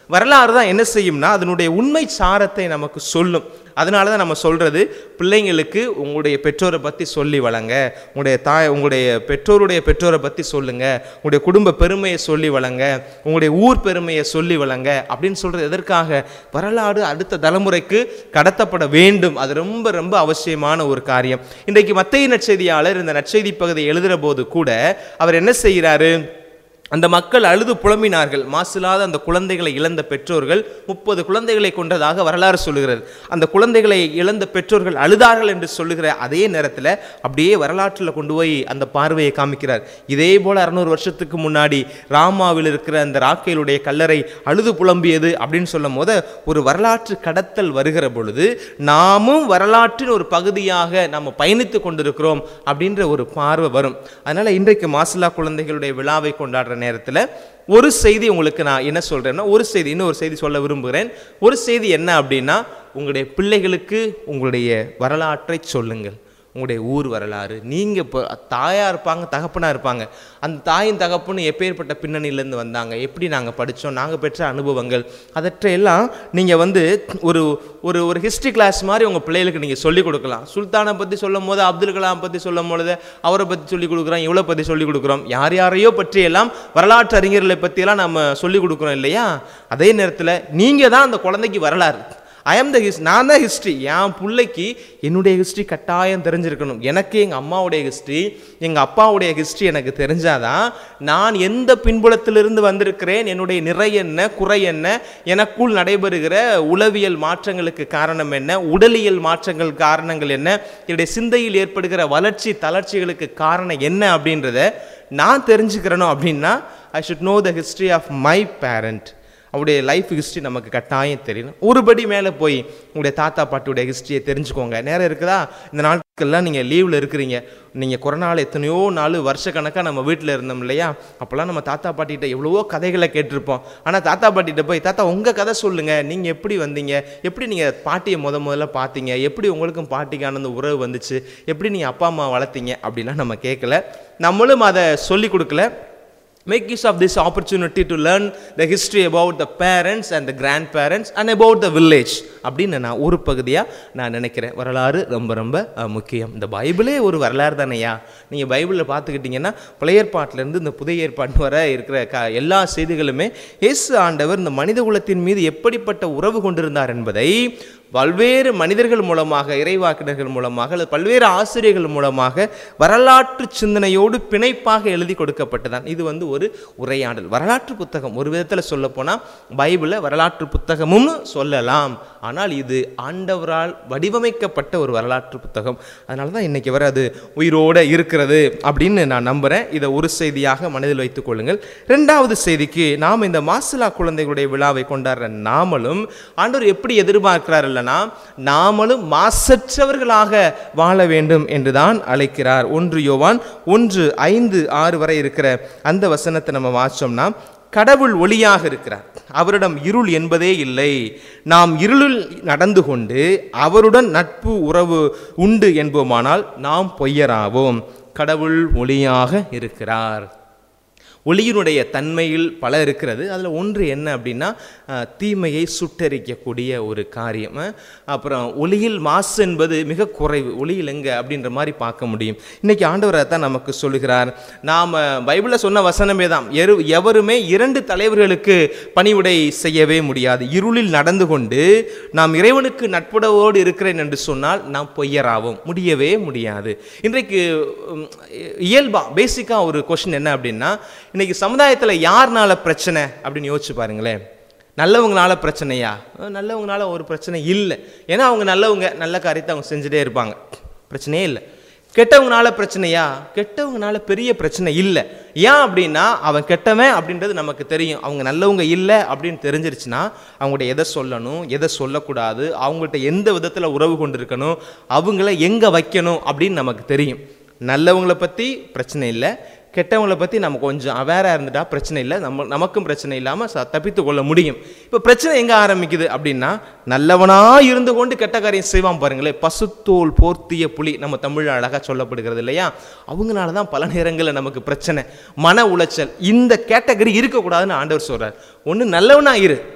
Speaker 2: வரலாறு தான் என்ன செய்யும்னா அதனுடைய உண்மை சாரத்தை நமக்கு சொல்லும் அதனால தான் நம்ம சொல்றது பிள்ளைங்களுக்கு உங்களுடைய பெற்றோரை பற்றி சொல்லி வளங்க உங்களுடைய தாய் உங்களுடைய பெற்றோருடைய பெற்றோரை பற்றி சொல்லுங்க உங்களுடைய குடும்ப பெருமையை சொல்லி வளங்க உங்களுடைய ஊர் பெருமையை சொல்லி வளங்க அப்படின்னு சொல்றது எதற்காக வரலாறு அடுத்த தலைமுறைக்கு கடத்தப்பட வேண்டும் அது ரொம்ப ரொம்ப அவசியமான ஒரு காரியம் இன்றைக்கு மத்திய நற்செய்தியாளர் இந்த நற்செய்தி பகுதியை எழுதுகிற போது கூட அவர் என்ன செய்கிறாரு அந்த மக்கள் அழுது புலம்பினார்கள் மாசில்லாத அந்த குழந்தைகளை இழந்த பெற்றோர்கள் முப்பது குழந்தைகளை கொண்டதாக வரலாறு சொல்லுகிறது அந்த குழந்தைகளை இழந்த பெற்றோர்கள் அழுதார்கள் என்று சொல்லுகிற அதே நேரத்தில் அப்படியே வரலாற்றில் கொண்டு போய் அந்த பார்வையை காமிக்கிறார் இதே போல அறுநூறு வருஷத்துக்கு முன்னாடி ராமாவில் இருக்கிற அந்த ராக்கேலுடைய கல்லறை அழுது புலம்பியது அப்படின்னு சொல்லும் போது ஒரு வரலாற்று கடத்தல் வருகிற பொழுது நாமும் வரலாற்றின் ஒரு பகுதியாக நம்ம பயணித்து கொண்டிருக்கிறோம் அப்படின்ற ஒரு பார்வை வரும் அதனால இன்றைக்கு மாசிலா குழந்தைகளுடைய விழாவை கொண்டாடுற நேரத்தில் ஒரு செய்தி உங்களுக்கு நான் என்ன சொல்றேன்னா ஒரு செய்தி இன்னும் ஒரு செய்தி சொல்ல விரும்புகிறேன் ஒரு செய்தி என்ன அப்படின்னா உங்களுடைய பிள்ளைகளுக்கு உங்களுடைய வரலாற்றை சொல்லுங்கள் உங்களுடைய ஊர் வரலாறு நீங்கள் இப்போ தாயாக இருப்பாங்க தகப்பனாக இருப்பாங்க அந்த தாயின் தகப்பனும் எப்பேற்பட்ட பின்னணியிலேருந்து வந்தாங்க எப்படி நாங்கள் படித்தோம் நாங்கள் பெற்ற அனுபவங்கள் அதற்றையெல்லாம் நீங்கள் வந்து ஒரு ஒரு ஒரு ஹிஸ்ட்ரி கிளாஸ் மாதிரி உங்கள் பிள்ளைகளுக்கு நீங்கள் சொல்லிக் கொடுக்கலாம் சுல்தானை பற்றி சொல்லும் போது அப்துல் கலாம் பற்றி சொல்லும் பொழுது அவரை பற்றி சொல்லிக் கொடுக்குறோம் இவ்வளோ பற்றி சொல்லிக் கொடுக்குறோம் யார் யாரையோ பற்றியெல்லாம் வரலாற்று அறிஞர்களை பற்றியெல்லாம் நம்ம சொல்லிக் கொடுக்குறோம் இல்லையா அதே நேரத்தில் நீங்கள் தான் அந்த குழந்தைக்கு வரலாறு ஐ ஆம் த ஹிஸ் நான் தான் ஹிஸ்ட்ரி என் பிள்ளைக்கு என்னுடைய ஹிஸ்ட்ரி கட்டாயம் தெரிஞ்சிருக்கணும் எனக்கு எங்கள் அம்மாவுடைய ஹிஸ்ட்ரி எங்கள் அப்பாவுடைய ஹிஸ்ட்ரி எனக்கு தெரிஞ்சாதான் நான் எந்த பின்புலத்திலிருந்து வந்திருக்கிறேன் என்னுடைய நிறை என்ன குறை என்ன எனக்குள் நடைபெறுகிற உளவியல் மாற்றங்களுக்கு காரணம் என்ன உடலியல் மாற்றங்கள் காரணங்கள் என்ன என்னுடைய சிந்தையில் ஏற்படுகிற வளர்ச்சி தளர்ச்சிகளுக்கு காரணம் என்ன அப்படின்றத நான் தெரிஞ்சுக்கிறணும் அப்படின்னா I should know the history of my parent அவருடைய லைஃப் ஹிஸ்ட்ரி நமக்கு கட்டாயம் தெரியணும் ஒருபடி மேலே போய் உங்களுடைய தாத்தா பாட்டியுடைய ஹிஸ்ட்ரியை தெரிஞ்சுக்கோங்க நேரம் இருக்குதா இந்த நாட்கள்லாம் நீங்கள் லீவில் இருக்கிறீங்க நீங்கள் கொரோனாவில் எத்தனையோ நாள் வருஷக்கணக்காக நம்ம வீட்டில் இருந்தோம் இல்லையா அப்போல்லாம் நம்ம தாத்தா பாட்டிகிட்ட எவ்வளவோ கதைகளை கேட்டிருப்போம் ஆனால் தாத்தா பாட்டிகிட்ட போய் தாத்தா உங்கள் கதை சொல்லுங்கள் நீங்கள் எப்படி வந்தீங்க எப்படி நீங்கள் பாட்டியை முத முதல்ல பார்த்தீங்க எப்படி உங்களுக்கும் பாட்டிக்கான அந்த உறவு வந்துச்சு எப்படி நீங்கள் அப்பா அம்மா வளர்த்தீங்க அப்படிலாம் நம்ம கேட்கல நம்மளும் அதை சொல்லி கொடுக்கல make use of this opportunity to learn the history about the parents and the grandparents and about the village அப்படின்னு நான் ஒரு பகுதியாக நான் நினைக்கிறேன் வரலாறு ரொம்ப ரொம்ப அஹ், முக்கியம் இந்த பைபிளே ஒரு வரலாறு தானையா நீங்கள் பைபிளில் பார்த்துக்கிட்டிங்கன்னா பழைய ஏற்பாட்டிலேருந்து இந்த புதிய ஏற்பாட்டு வர இருக்கிற க எல்லா செய்திகளுமே இயேசு ஆண்டவர் இந்த மனித குலத்தின் மீது எப்படிப்பட்ட உறவு கொண்டிருந்தார் என்பதை பல்வேறு மனிதர்கள் மூலமாக இறைவாக்கினர்கள் மூலமாக அல்லது பல்வேறு ஆசிரியர்கள் மூலமாக வரலாற்று சிந்தனையோடு பிணைப்பாக எழுதி கொடுக்கப்பட்டதான் இது வந்து ஒரு உரையாடல் வரலாற்று புத்தகம் ஒரு விதத்தில் சொல்லப்போனால் பைபிளை வரலாற்று புத்தகமும் சொல்லலாம் ஆனால் இது ஆண்டவரால் வடிவமைக்கப்பட்ட ஒரு வரலாற்று புத்தகம் அதனால தான் இன்னைக்கு வரை அது உயிரோடு இருக்கிறது அப்படின்னு நான் நம்புகிறேன் இதை ஒரு செய்தியாக மனதில் வைத்துக் கொள்ளுங்கள் ரெண்டாவது செய்திக்கு நாம் இந்த மாசிலா குழந்தைகளுடைய விழாவை கொண்டாடுற நாமளும் ஆண்டவர் எப்படி எதிர்பார்க்கிறார் இல்லைனா நாமளும் மாசற்றவர்களாக வாழ வேண்டும் என்றுதான் அழைக்கிறார் ஒன்று யோவான் ஒன்று ஐந்து ஆறு வரை இருக்கிற அந்த வசனத்தை நம்ம வாச்சோம்னா கடவுள் ஒளியாக இருக்கிறார் அவரிடம் இருள் என்பதே இல்லை நாம் இருளில் நடந்து கொண்டு அவருடன் நட்பு உறவு உண்டு என்போமானால் நாம் பொய்யராவோம் கடவுள் ஒளியாக இருக்கிறார் ஒளியினுடைய தன்மையில் பல இருக்கிறது அதில் ஒன்று என்ன அப்படின்னா அஹ், தீமையை சுட்டரிக்கக்கூடிய ஒரு காரியம் அஹ், அப்புறம் ஒளியில் மாசு என்பது மிக குறைவு ஒளியில் எங்க அப்படின்ற மாதிரி பார்க்க முடியும் இன்னைக்கு ஆண்டவர் தான் நமக்கு சொல்லுகிறார் நாம் பைபிளில் சொன்ன வசனமே தான் எரு எவருமே இரண்டு தலைவர்களுக்கு பணிவிடை செய்யவே முடியாது இருளில் நடந்து கொண்டு நாம் இறைவனுக்கு நட்புறவோடு இருக்கிறேன் என்று சொன்னால் நாம் பொய்யராவோம் முடியவே முடியாது இன்றைக்கு உம், இயல்பா பேசிக்காக ஒரு கொஷின் என்ன அப்படின்னா இன்னைக்கு சமுதாயத்தில் யாருனால பிரச்சனை அப்படின்னு யோசிச்சு பாருங்களேன் நல்லவங்களால பிரச்சனையா அஹ் நல்லவங்களால ஒரு பிரச்சனை இல்லை ஏன்னா அவங்க நல்லவங்க நல்ல காரியத்தை அவங்க செஞ்சுட்டே இருப்பாங்க பிரச்சனையே இல்லை கெட்டவங்கனால பிரச்சனையா கெட்டவங்கனால பெரிய பிரச்சனை இல்லை ஏன் அப்படின்னா அவன் கெட்டவன் அப்படின்றது நமக்கு தெரியும் அவங்க நல்லவங்க இல்லை அப்படின்னு தெரிஞ்சிருச்சுன்னா அவங்கள்ட்ட எதை சொல்லணும் எதை சொல்லக்கூடாது அவங்கள்ட்ட எந்த விதத்தில் உறவு கொண்டிருக்கணும் அவங்கள எங்கே வைக்கணும் அப்படின்னு நமக்கு தெரியும் நல்லவங்களை பற்றி பிரச்சனை இல்லை கெட்டவங்களை பற்றி நம்ம கொஞ்சம் அவேராக இருந்துட்டா பிரச்சனை இல்லை நம்ம நமக்கும் பிரச்சனை இல்லாமல் ச தப்பித்து கொள்ள முடியும் இப்போ பிரச்சனை எங்கே ஆரம்பிக்குது அப்படின்னா நல்லவனாக இருந்து கொண்டு கெட்ட காரியம் செய்வான் பாருங்களேன் பசுத்தோல் போர்த்திய புலி நம்ம தமிழ் அழகாக சொல்லப்படுகிறது இல்லையா அவங்களால தான் பல நேரங்களில் நமக்கு பிரச்சனை மன உளைச்சல் இந்த கேட்டகரி இருக்கக்கூடாதுன்னு ஆண்டவர் சொல்கிறார் ஒன்று நல்லவனா இரு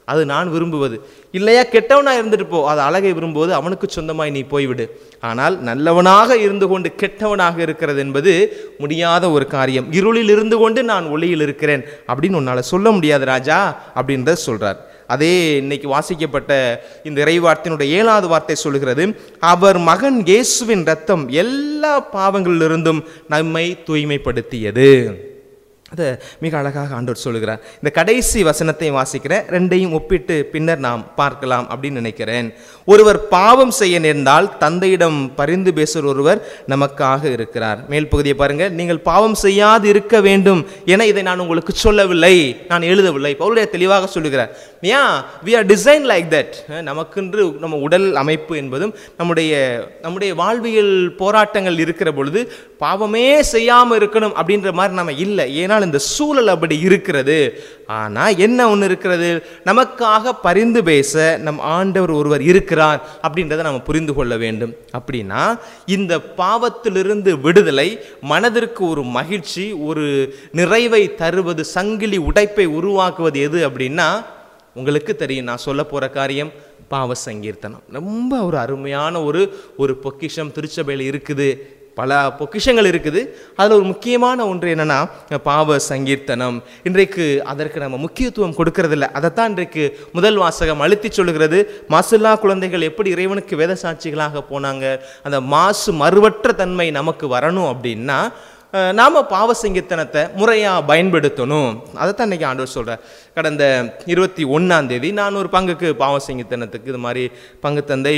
Speaker 2: அது நான் விரும்புவது இல்லையா கெட்டவனா இருந்துட்டு போ அது அழகை விரும்புவது அவனுக்கு சொந்தமாய் நீ போய்விடு ஆனால் நல்லவனாக இருந்து கொண்டு கெட்டவனாக இருக்கிறது என்பது முடியாத ஒரு காரியம் இருளில் இருந்து கொண்டு நான் ஒளியில் இருக்கிறேன் அப்படின்னு உன்னால சொல்ல முடியாது ராஜா அப்படின்றத சொல்றார் அதே இன்னைக்கு வாசிக்கப்பட்ட இந்த இறைவார்த்தையினுடைய ஏழாவது வார்த்தை சொல்லுகிறது அவர் மகன் இயேசுவின் ரத்தம் எல்லா பாவங்களிலிருந்தும் நம்மை தூய்மைப்படுத்தியது அதை மிக அழகாக ஆண்டவர் சொல்லுகிறார் இந்த கடைசி வசனத்தை வாசிக்கிறேன் ரெண்டையும் ஒப்பிட்டு பின்னர் நாம் பார்க்கலாம் அப்படின்னு நினைக்கிறேன் ஒருவர் பாவம் செய்ய நேர்ந்தால் தந்தையிடம் பரிந்து பேசுகிற ஒருவர் நமக்காக இருக்கிறார் மேல் பகுதியை பாருங்க நீங்கள் பாவம் செய்யாது இருக்க வேண்டும் என இதை நான் உங்களுக்கு சொல்லவில்லை நான் எழுதவில்லை பவுலுடைய தெளிவாக சொல்லுகிறார் ஏன் we are design like that நமக்கென்று நம்ம உடல் அமைப்பு என்பதும் நம்முடைய நம்முடைய வாழ்வியல் போராட்டங்கள் இருக்கிற பொழுது பாவமே செய்யாமல் இருக்கணும் அப்படின்ற மாதிரி நம்ம இல்லை ஏன்னால் இந்த சூழல் அப்படி இருக்கிறது ஆனால் என்ன ஒன்று இருக்கிறது நமக்காக பரிந்து பேச நம் ஆண்டவர் ஒருவர் இருக்கிறார் அப்படின்றத நம்ம புரிந்து கொள்ள வேண்டும் அப்படின்னா இந்த பாவத்திலிருந்து விடுதலை மனதிற்கு ஒரு மகிழ்ச்சி ஒரு நிறைவை தருவது சங்கிலி உடைப்பை உருவாக்குவது எது அப்படின்னா உங்களுக்கு தெரியும் நான் சொல்ல போகிற காரியம் பாவ சங்கீர்த்தனம் ரொம்ப ஒரு அருமையான ஒரு ஒரு பொக்கிஷம் திருச்சபையில் இருக்குது பல பொக்கிஷங்கள் இருக்குது அதில் ஒரு முக்கியமான ஒன்று என்னன்னா பாவ சங்கீர்த்தனம் இன்றைக்கு அதற்கு நம்ம முக்கியத்துவம் கொடுக்கறதில்ல அதைத்தான் இன்றைக்கு முதல் வாசகம் அழுத்தி சொல்லுகிறது மாசில்லா குழந்தைகள் எப்படி இறைவனுக்கு வேத சாட்சிகளாக போனாங்க அந்த மாசு மறுவற்ற தன்மை நமக்கு வரணும் அப்படின்னா அஹ், நாம பாவ சங்கீர்த்தனத்தை முறையாக பயன்படுத்தணும் அதைத்தான் இன்னைக்கு ஆண்டவர் சொல்கிறார் கடந்த இருபத்தி ஒன்றாம் தேதி நான் ஒரு பங்குக்கு பாவ சங்கீர்த்தனத்துக்கு இது மாதிரி பங்கு தந்தை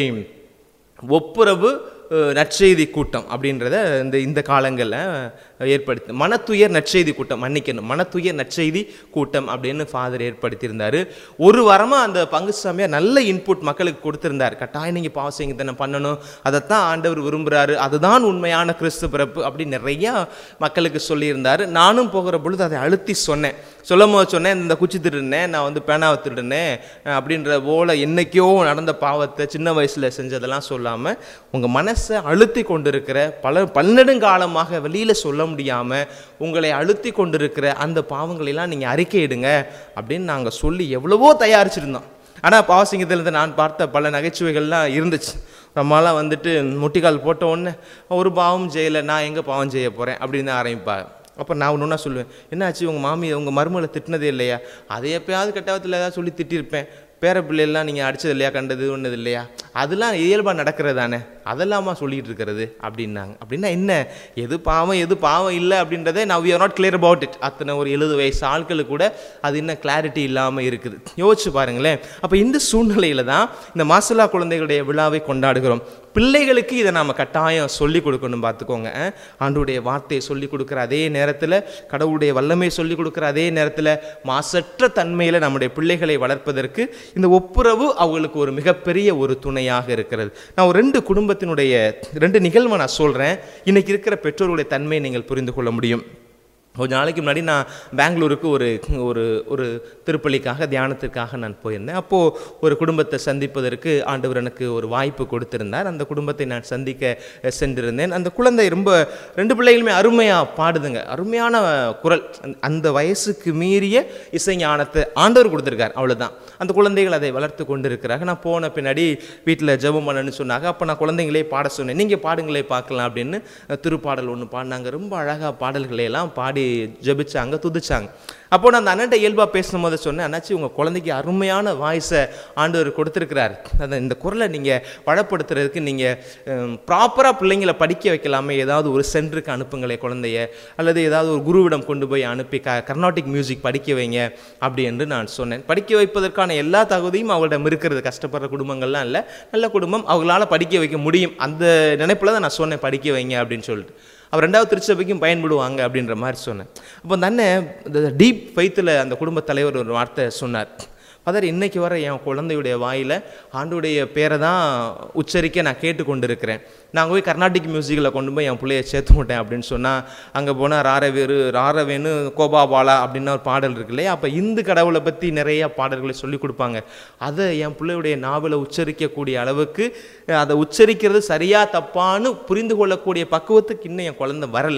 Speaker 2: ஒப்புரவு அஹ், நற்செய்தி கூட்டம் அப்படின்றத இந்த இந்த காலங்களில் ஏற்படுத்தி மனத்துயர் நற்செய்தி கூட்டம் மன்னிக்கணும் மனத்துயர் நற்செய்தி கூட்டம் அப்படின்னு ஃபாதர் ஏற்படுத்தியிருந்தார் ஒரு வாரமாக அந்த பங்கு சாமியார் நல்ல இன்புட் மக்களுக்கு கொடுத்திருந்தார் கட்டாயம் நீங்கள் பாவசிங்கத்தனை பண்ணணும் அதைத்தான் ஆண்டவர் விரும்புகிறாரு அதுதான் உண்மையான கிறிஸ்து பிறப்பு அப்படின்னு நிறையா மக்களுக்கு சொல்லியிருந்தார் நானும் போகிற பொழுது அதை அழுத்தி சொன்னேன் சொல்லும் போது சொன்னேன் இந்த குச்சி திருடினேன் நான் வந்து பேனாவை திருடினேன் அஹ் அப்படின்ற போல என்னைக்கோ நடந்த பாவத்தை சின்ன வயசில் செஞ்சதெல்லாம் சொல்லாமல் உங்கள் மனசை அழுத்தி கொண்டிருக்கிற பல பன்னெடுங்காலமாக வெளியில் சொல்ல முடியாமல் உங்களை அழுத்தி கொண்டிருக்கிற அந்த பாவங்களெல்லாம் நீங்கள் அறிக்கையிடுங்க அப்படின்னு நாங்கள் சொல்லி எவ்வளவோ தயாரிச்சிருந்தோம் ஆனால் பாவசிங்கத்திலிருந்து நான் பார்த்த பல நகைச்சுவைகள்லாம் இருந்துச்சு நம்மளாம் வந்துட்டு முட்டிக்கால் போட்ட உடனே ஒரு பாவம் செய்யலை நான் எங்கே பாவம் செய்ய போகிறேன் அப்படின்னு தான் ஆரம்பிப்பாங்க அப்போ நான் ஒன்று ஒன்றா சொல்லுவேன் என்னாச்சு உங்கள் மாமி உங்கள் மருமகளை திட்டினதே இல்லையா அதை எப்பயாவது கட்டாயத்தில் ஏதாவது சொல்லி திட்டியிருப்பேன் பேர பிள்ளைலாம் நீங்கள் அடிச்சது இல்லையா கண்டது ஒன்றது இல்லையா அதெல்லாம் இயல்பாக நடக்கிறது தானே அதெல்லாமா சொல்லிட்டு இருக்கிறது அப்படின்னாங்க அப்படின்னா என்ன எது பாவம் எது பாவம் இல்லை அப்படின்றதே நான் we are not clear about it அத்தனை ஒரு எழுபது வயசு ஆட்களுக்கு கூட அது இன்னும் கிளாரிட்டி இல்லாமல் இருக்குது யோசிச்சு பாருங்களேன் அப்போ இந்த சூழ்நிலையில தான் இந்த மாசலா குழந்தைகளுடைய விழாவை கொண்டாடுகிறோம் பிள்ளைகளுக்கு இதை நாம் கட்டாயம் சொல்லி கொடுக்கணும் பார்த்துக்கோங்க அஹ். ஆண்டவருடைய வார்த்தையை சொல்லி கொடுக்குற அதே நேரத்தில் கடவுளுடைய வல்லமை சொல்லி கொடுக்குற அதே நேரத்தில் மாசற்ற தன்மையில் நம்முடைய பிள்ளைகளை வளர்ப்பதற்கு இந்த ஒப்புரவு அவங்களுக்கு ஒரு மிகப்பெரிய ஒரு துணையாக இருக்கிறது நான் ஒரு ரெண்டு குடும்பத்தினுடைய ரெண்டு நிகழ்வை நான் சொல்கிறேன் இன்னைக்கு இருக்கிற பெற்றோர்களுடைய தன்மையை நீங்கள் புரிந்து கொள்ள முடியும் கொஞ்ச நாளைக்கு முன்னாடி நான் பெங்களூருக்கு ஒரு ஒரு ஒரு திருப்பலிக்காக தியானத்திற்காக நான் போயிருந்தேன் அப்போது ஒரு குடும்பத்தை சந்திப்பதற்கு ஆண்டவர் எனக்கு ஒரு வாய்ப்பு கொடுத்திருந்தார் அந்த குடும்பத்தை நான் சந்திக்க அஹ், சென்றிருந்தேன் அந்த குழந்தை ரொம்ப ரெண்டு பிள்ளைகளுமே அருமையாக பாடுதுங்க அருமையான குரல் அந்த- அந்த வயசுக்கு மீறிய இசை ஞானத்தை ஆண்டவர் கொடுத்துருக்கார் அவ்வளவுதான் அந்த குழந்தைகள் அதை வளர்த்து கொண்டிருக்கிறாங்க நான் போன பின்னாடி வீட்டில் ஜெபம் பண்ணணும்னு சொன்னாங்க அப்போ நான் குழந்தைங்களே பாட சொன்னேன் நீங்கள் பாடுங்களே பார்க்கலாம் அப்படின்னு அஹ், திருப்பாடல் ஒன்று பாடினாங்க ரொம்ப அழகாக பாடல்களை எல்லாம் பாடி ஜெபிச்சாங்க துதிச்சாங்க அப்போ நான் அந்த அண்ணன்ட்ட இயல்பாக பேசும்போது சொன்னேன் அண்ணாச்சி உங்கள் குழந்தைக்கு அருமையான வாய்ஸை ஆண்டவர் கொடுத்துருக்கிறார் அதை இந்த குரலை நீங்கள் வளப்படுத்துறதுக்கு நீங்கள் ப்ராப்பராக பிள்ளைங்களை படிக்க வைக்கலாமே ஏதாவது ஒரு சென்டருக்கு அனுப்புங்களே குழந்தைய அல்லது ஏதாவது ஒரு குருவிடம் கொண்டு போய் அனுப்பி க கர்நாடிக் மியூசிக் படிக்க வைங்க அப்படி என்று நான் சொன்னேன் படிக்க வைப்பதற்கான எல்லா தகுதியும் அவங்களிடம் இருக்கிறது கஷ்டப்படுற குடும்பங்கள்லாம் இல்லை நல்ல குடும்பம் அவங்களால படிக்க வைக்க முடியும் அந்த நினைப்பில் தான் நான் சொன்னேன் படிக்க வைங்க அப்படின்னு சொல்லிட்டு அவர் ரெண்டாவது திருச்சபைக்கும் பயன்படுவாங்க அப்படின்ற மாதிரி சொன்னேன் அப்போ அந்த அண்ணன் இந்த டீப் ஃபைத்தில் அந்த குடும்பத் தலைவர் ஒரு வார்த்தை சொன்னார் ஃபாதர் இன்னைக்கு வர என் குழந்தையுடைய வாயில் ஆண்டுடைய பேரை தான் உச்சரிக்க நான் கேட்டுக்கொண்டிருக்கிறேன் நான் போய் கர்நாடிக் மியூசிக்கில் கொண்டு போய் என் பிள்ளைய சேர்த்து விட்டேன் அப்படின்னு சொன்னால் அங்கே போனால் ராரவேரு ராரவேணு கோபாபாலா அப்படின்னு ஒரு பாடல் இருக்கு இல்லையா அப்போ இந்து கடவுளை பற்றி நிறைய பாடல்களை சொல்லி கொடுப்பாங்க அதை என் பிள்ளையுடைய நாவலை உச்சரிக்கக்கூடிய அளவுக்கு அஹ், அதை உச்சரிக்கிறது சரியா தப்பான்னு புரிந்து கொள்ளக்கூடிய பக்குவத்துக்கு இன்னும் என் குழந்தை வரல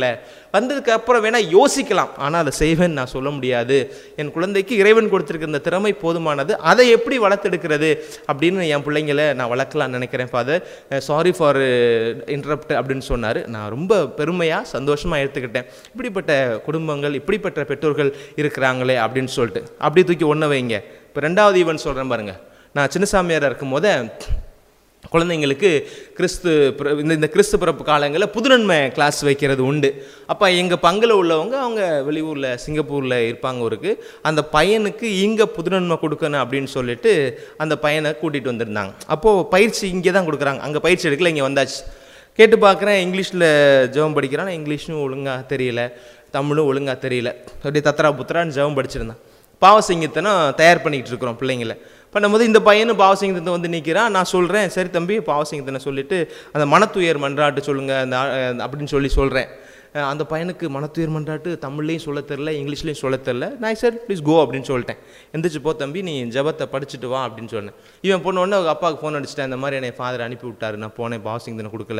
Speaker 2: வந்ததுக்கு அப்புறம் வேணா யோசிக்கலாம் ஆனால் அதை செய்வேன்னு நான் சொல்ல முடியாது என் குழந்தைக்கு இறைவன் கொடுத்திருக்க இந்த திறமை போதுமானது அதை எப்படி வளர்த்தெடுக்கிறது அப்படின்னு என் பிள்ளைங்களை நான் வளர்க்கலாம்னு நினைக்கிறேன் ஃபாதர் சாரி ஃபார் இன்டரப்ட் அப்படின்னு சொன்னார் நான் ரொம்ப பெருமையாக சந்தோஷமாக எடுத்துக்கிட்டேன் இப்படிப்பட்ட குடும்பங்கள் இப்படிப்பட்ட பெற்றோர்கள் இருக்கிறாங்களே அப்படின்னு சொல்லிட்டு அப்படி தூக்கி ஒன்று வைங்க இப்போ ரெண்டாவது ஈவன் சொல்கிறேன் பாருங்க நான் சின்னசாமியாராக இருக்கும் போதே குழந்தைங்களுக்கு கிறிஸ்து பிற- இந்த இந்த கிறிஸ்து பிறப்பு காலங்களில் புதுநன்மை கிளாஸ் வைக்கிறது உண்டு அப்போ எங்கள் பங்கில் உள்ளவங்க அவங்க வெளியூரில் சிங்கப்பூரில் இருப்பாங்க ஒருக்கு அந்த பையனுக்கு இங்கே புதுநன்மை கொடுக்கணும் அப்படின்னு சொல்லிட்டு அந்த பையனை கூட்டிகிட்டு வந்திருந்தாங்க அப்போது பயிற்சி இங்கே தான் கொடுக்குறாங்க அங்கே பயிற்சி எடுக்கல இங்கே வந்தாச்சு கேட்டு பார்க்குறேன் இங்கிலீஷில் ஜெபம் படிக்கிறான் இங்கிலீஷும் ஒழுங்காக தெரியல தமிழும் ஒழுங்காக தெரியல அப்படியே தத்ரா புத்ரான்னு ஜெபம் படிச்சிருந்தான் பாவசிங்கத்தனம் தயார் பண்ணிக்கிட்டு இருக்கிறோம் பிள்ளைங்கள பண்ணும்போது இந்த பையனும் பாவசிங்கத்தை வந்து நிற்கிறான் நான் சொல்கிறேன் சரி தம்பி பாவசிங்கத்தனை சொல்லிட்டு அந்த மனத்துயர் மன்றாட்டு சொல்லுங்கள் அந்த ஆ- அப்படின்னு சொல்லி சொல்கிறேன் அந்த பையனுக்கு மனத்துயர் மன்றாட்டு தமிழ்லையும் சொல்ல தெரில இங்கிலீஷ்லையும் சொல்ல தெரில நான் சார் ப்ளீஸ் கோ அப்படின்னு சொல்லிட்டேன் எந்திரிச்சு போ தம்பி நீ ஜெபத்தை படிச்சுட்டு வா அப்படின்னு சொன்னேன் இவன் போன உடனே அவங்க அப்பாவுக்கு ஃபோன் அடிச்சிட்டேன் இந்த மாதிரி என்னை ஃபாதர் அனுப்பி விட்டாரு நான் போனேன் பாவசிங் தானே கொடுக்கல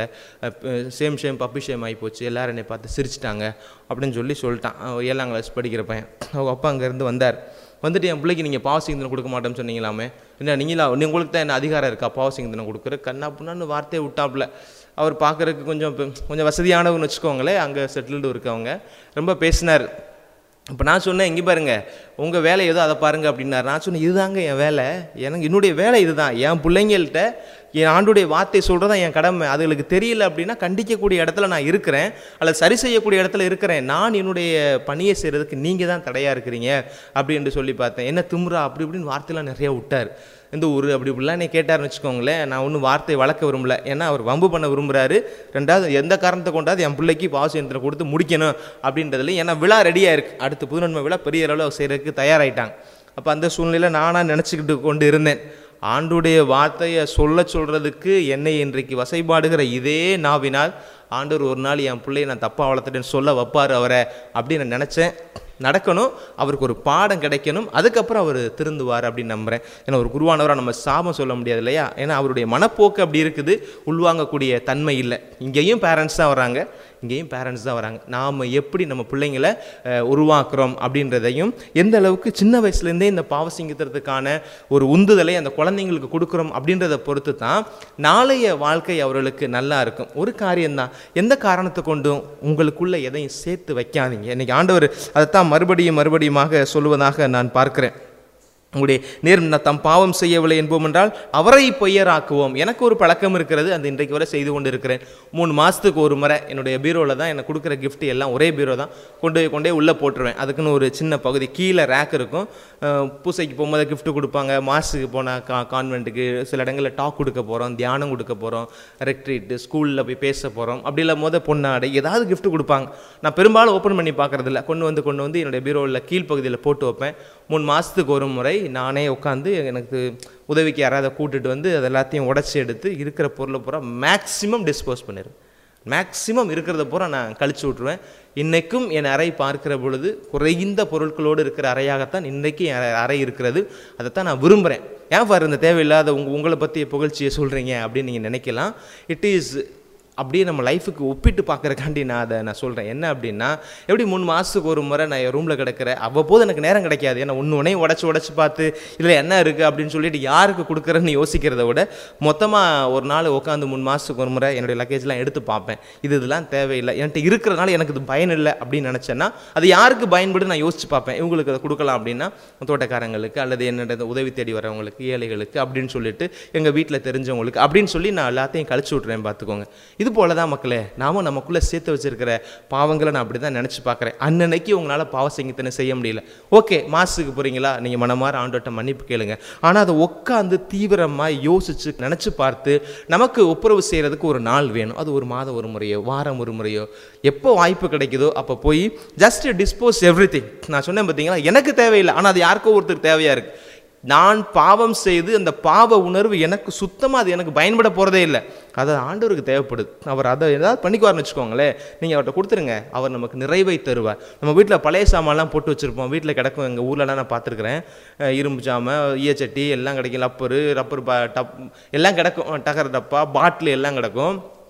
Speaker 2: சேம் ஷேம் பப்பி ஷேம் ஆகி போச்சு எல்லாரும் என்னை பார்த்து சிரிச்சிட்டாங்க அப்படின்னு சொல்லி சொல்லிட்டான் அவன் ஏழாம் கிளாஸ் படிக்கிற பையன் அவங்க அப்பா அங்கேருந்து வந்தார் வந்துட்டு என் பிள்ளைக்கு நீங்கள் பாவசிங்கத்தனை கொடுக்க மாட்டேன்னு சொன்னீங்களாமே என்ன நீங்களா நீ- உங்களுக்கு தான் என்ன அதிகாரம் இருக்கா பாவசிங்கத்தனை கொடுக்குற கண்ணா புண்ணான்னு வார்த்தையை விட்டாப்புல அவர் பார்க்கறதுக்கு கொஞ்சம் பெ- கொஞ்சம் வசதியானவங்கன்னு வச்சுக்கோங்களேன் அங்கே செட்டில்டு இருக்கவங்க ரொம்ப பேசினார் இப்போ நான் சொன்னேன் இங்கே பாருங்க உங்கள் வேலை ஏதோ அதை பாருங்க அப்படின்னாரு நான் சொன்னேன் இதுதாங்க என் வேலை எனக்கு என்னுடைய வேலை இதுதான் என் பிள்ளைங்கள்ட்ட என் ஆண்டுடைய வார்த்தை சொல்கிறது தான் என் கடமை அதுகளுக்கு தெரியல அப்படின்னா கண்டிக்கக்கூடிய இடத்துல நான் இருக்கிறேன் அல்லது சரி செய்யக்கூடிய இடத்துல இருக்கிறேன் நான் என்னுடைய பணியை செய்கிறதுக்கு நீங்கள் தான் தடையாக இருக்கிறீங்க அப்படின்னு சொல்லி பார்த்தேன் என்ன திமுறா அப்படி இப்படின்னு வார்த்தையெல்லாம் நிறைய விட்டார் இந்த ஊர் அப்படி இப்படிலாம் நீ கேட்டார்னு வச்சுக்கோங்களேன் நான் ஒன்றும் வார்த்தையை வளர்க்க விரும்பல ஏன்னா அவர் வம்பு பண்ண விரும்புறாரு ரெண்டாவது எந்த காரணத்தை கொண்டாது என் பிள்ளைக்கு பாவசியந்திரம் கொடுத்து முடிக்கணும் அப்படின்றதுல ஏன்னா விழா ரெடியாக இருக்குது அடுத்து புதுநன்மை விழா பெரிய அளவில் செய்கிறதுக்கு தயாராயிட்டாங்க அப்போ அந்த சூழ்நிலையில் நானாக நினச்சிக்கிட்டு கொண்டு இருந்தேன் ஆண்டுடைய வார்த்தையை சொல்ல சொல்கிறதுக்கு என்னை இன்றைக்கு வசைபாடுகிற இதே நாவினால் ஆண்டவர் ஒரு நாள் என் பிள்ளையை நான் தப்பாக வளர்த்துட்டேன்னு சொல்ல வைப்பார் அவரை அப்படின்னு நான் நினச்சேன் நடக்கணும் அவருக்கு ஒரு பாடம் கிடைக்கணும் அதுக்கப்புறம் அவர் திருந்துவார் அப்படின்னு நம்புகிறேன் ஏன்னா ஒரு குருவானவராக நம்ம சாபம் சொல்ல முடியாது இல்லையா ஏன்னா அவருடைய மனப்போக்கு அப்படி இருக்குது உள்வாங்கக்கூடிய தன்மை இல்லை இங்கேயும் பேரண்ட்ஸ் தான் வராங்க இங்கேயும் பேரண்ட்ஸ் தான் வராங்க நாம் எப்படி நம்ம பிள்ளைங்களை அஹ், உருவாக்குறோம் அப்படின்றதையும் எந்த அளவுக்கு சின்ன வயசுலேருந்தே இந்த பாவசிங்கத்திறதுக்கான ஒரு உந்துதலை அந்த குழந்தைங்களுக்கு கொடுக்குறோம் அப்படின்றத பொறுத்து தான் நாளைய வாழ்க்கை அவர்களுக்கு நல்லா இருக்கும் ஒரு காரியம்தான் எந்த காரணத்தை கொண்டும் உங்களுக்குள்ள எதையும் சேர்த்து வைக்காதீங்க இன்னைக்கு ஆண்டவர் அதைத்தான் மறுபடியும் மறுபடியுமாக சொல்லுவதாக நான் பார்க்கிறேன் உங்களுடைய நேர் நான் தம் பாவம் செய்யவில்லை என்போம் என்றால் அவரை பொய்யராக்குவோம் எனக்கு ஒரு பழக்கம் இருக்கிறது அந்த இன்றைக்கு வரை செய்து கொண்டு இருக்கிறேன் மூணு மாதத்துக்கு ஒரு முறை என்னுடைய பீரோவில் தான் எனக்கு கொடுக்குற gift எல்லாம் ஒரே பீரோ தான் கொண்டு போய் கொண்டே உள்ளே போட்டுருவேன் அதுக்குன்னு ஒரு சின்ன பகுதி கீழே ரேக் இருக்கும் அஹ் பூசைக்கு போகும்போது gift கொடுப்பாங்க மாசுக்கு போனால் கா கான்வென்ட்டுக்கு சில இடங்களில் டாக் கொடுக்க போகிறோம் தியானம் கொடுக்க போகிறோம் ரெக்ட்ரீட்டு ஸ்கூலில் போய் பேச போகிறோம் அப்படி இல்லாம போது பொன்னாடை ஏதாவது gift கொடுப்பாங்க நான் பெரும்பாலும் ஓப்பன் பண்ணி பார்க்கறதில்ல கொண்டு வந்து கொண்டு வந்து என்னுடைய பீரோவில் கீழ்ப்பகுதியில் போட்டு வைப்பேன் மூணு மாதத்துக்கு ஒரு முறை நானே உட்காந்து எனக்கு உதவிக்கு யாராவது கூட்டிட்டு வந்து அது எல்லாத்தையும் உடச்சி எடுத்து இருக்கிற பொருளை பூரா மேக்ஸிமம் டிஸ்போஸ் பண்ணிடுவேன் மேக்ஸிமம் இருக்கிறத பூரா நான் கழிச்சு விட்ருவேன் இன்னைக்கும் என் அறை பார்க்கிற பொழுது குறைந்த பொருட்களோடு இருக்கிற அறையாகத்தான் இன்றைக்கு என் அறை- அறை இருக்கிறது அதைத்தான் நான் விரும்புகிறேன் ஏன் பாரு இந்த தேவையில்லாத உங்க உங்களை பற்றிய புகழ்ச்சியை சொல்கிறீங்க அப்படின்னு நீங்கள் நினைக்கலாம் இட் இஸ் அப்படியே நம்ம லைஃபுக்கு ஒப்பிட்டு பார்க்குறக்காண்டி நான் அதை நான் சொல்கிறேன் என்ன அப்படின்னா எப்படி மூணு மாதத்துக்கு ஒரு முறை நான் என் ரூமில் கிடக்கிறேன் அவ்வப்போது எனக்கு நேரம் கிடைக்காது ஏன்னா ஒன்று ஒன்றே உடச்சி உடச்சி பார்த்து இதில் என்ன இருக்குது அப்படின்னு சொல்லிட்டு யாருக்கு கொடுக்குறேன்னு யோசிக்கிறத விட மொத்தமாக ஒரு நாள் உட்காந்து மூணு மாதத்துக்கு ஒரு முறை என்னுடைய லக்கேஜ்லாம் எடுத்து பார்ப்பேன் இது இதெல்லாம் தேவையில்லை என்கிட்ட இருக்கிறனால எனக்கு இது பயன் இல்லை அப்படின்னு நினச்சேன்னா அது யாருக்கு பயன்படுது நான் யோசிச்சு பார்ப்பேன் இவங்களுக்கு அதை கொடுக்கலாம் அப்படின்னா தோட்டக்காரங்களுக்கு அல்லது என்னோட உதவி தேடி வரவங்களுக்கு ஏழைகளுக்கு அப்படின்னு சொல்லிட்டு எங்கள் வீட்டில் தெரிஞ்சவங்களுக்கு அப்படின்னு சொல்லி நான் எல்லாத்தையும் கழிச்சு விட்றேன் பார்த்துக்கோங்க இது போல தான் மக்களே நாமும் நமக்குள்ளே சேர்த்து வச்சிருக்கிற பாவங்களை நான் அப்படி தான் நினச்சி பார்க்குறேன் அன்னன்னைக்கு உங்களால் பாவ சங்கத்தனை செய்ய முடியல ஓகே மாசுக்கு போகிறீங்களா நீங்கள் மனமாற ஆண்டோட்ட மன்னிப்பு கேளுங்க ஆனால் அதை உட்காந்து தீவிரமாக யோசிச்சு நினச்சி பார்த்து நமக்கு ஒப்புரவு செய்கிறதுக்கு ஒரு நாள் வேணும் அது ஒரு மாதம் ஒரு முறையோ வாரம் ஒரு முறையோ எப்போ வாய்ப்பு கிடைக்குதோ அப்போ போய் ஜஸ்ட் டிஸ்போஸ் எவ்ரி நான் சொன்னேன் பார்த்தீங்களா எனக்கு தேவையில்லை ஆனால் அது யாருக்கோ ஒருத்தருக்கு தேவையாக இருக்குது நான் பாவம் செய்து அந்த பாவ உணர்வு எனக்கு சுத்தமாக அது எனக்கு பயன்பட போகிறதே இல்லை அது ஆண்டவருக்கு தேவைப்படுது அவர் அதை ஏதாவது பண்ணிக்குவார்னு வச்சுக்கோங்களேன் நீங்கள் அவர்கிட்ட கொடுத்துருங்க அவர் நமக்கு நிறைவை தருவார் நம்ம வீட்டில் பழைய சாமான்லாம் போட்டு வச்சுருப்போம் வீட்டில் கிடக்கும் எங்கள் ஊர்லலாம் நான் பார்த்துருக்குறேன் அஹ் இரும்பு சாமை ஈயச்சட்டி எல்லாம் கிடைக்கும் லப்பரு ரப்பர் பா டப் எல்லாம் கிடக்கும் டகர் டப்பா பாட்டில் எல்லாம் கிடக்கும்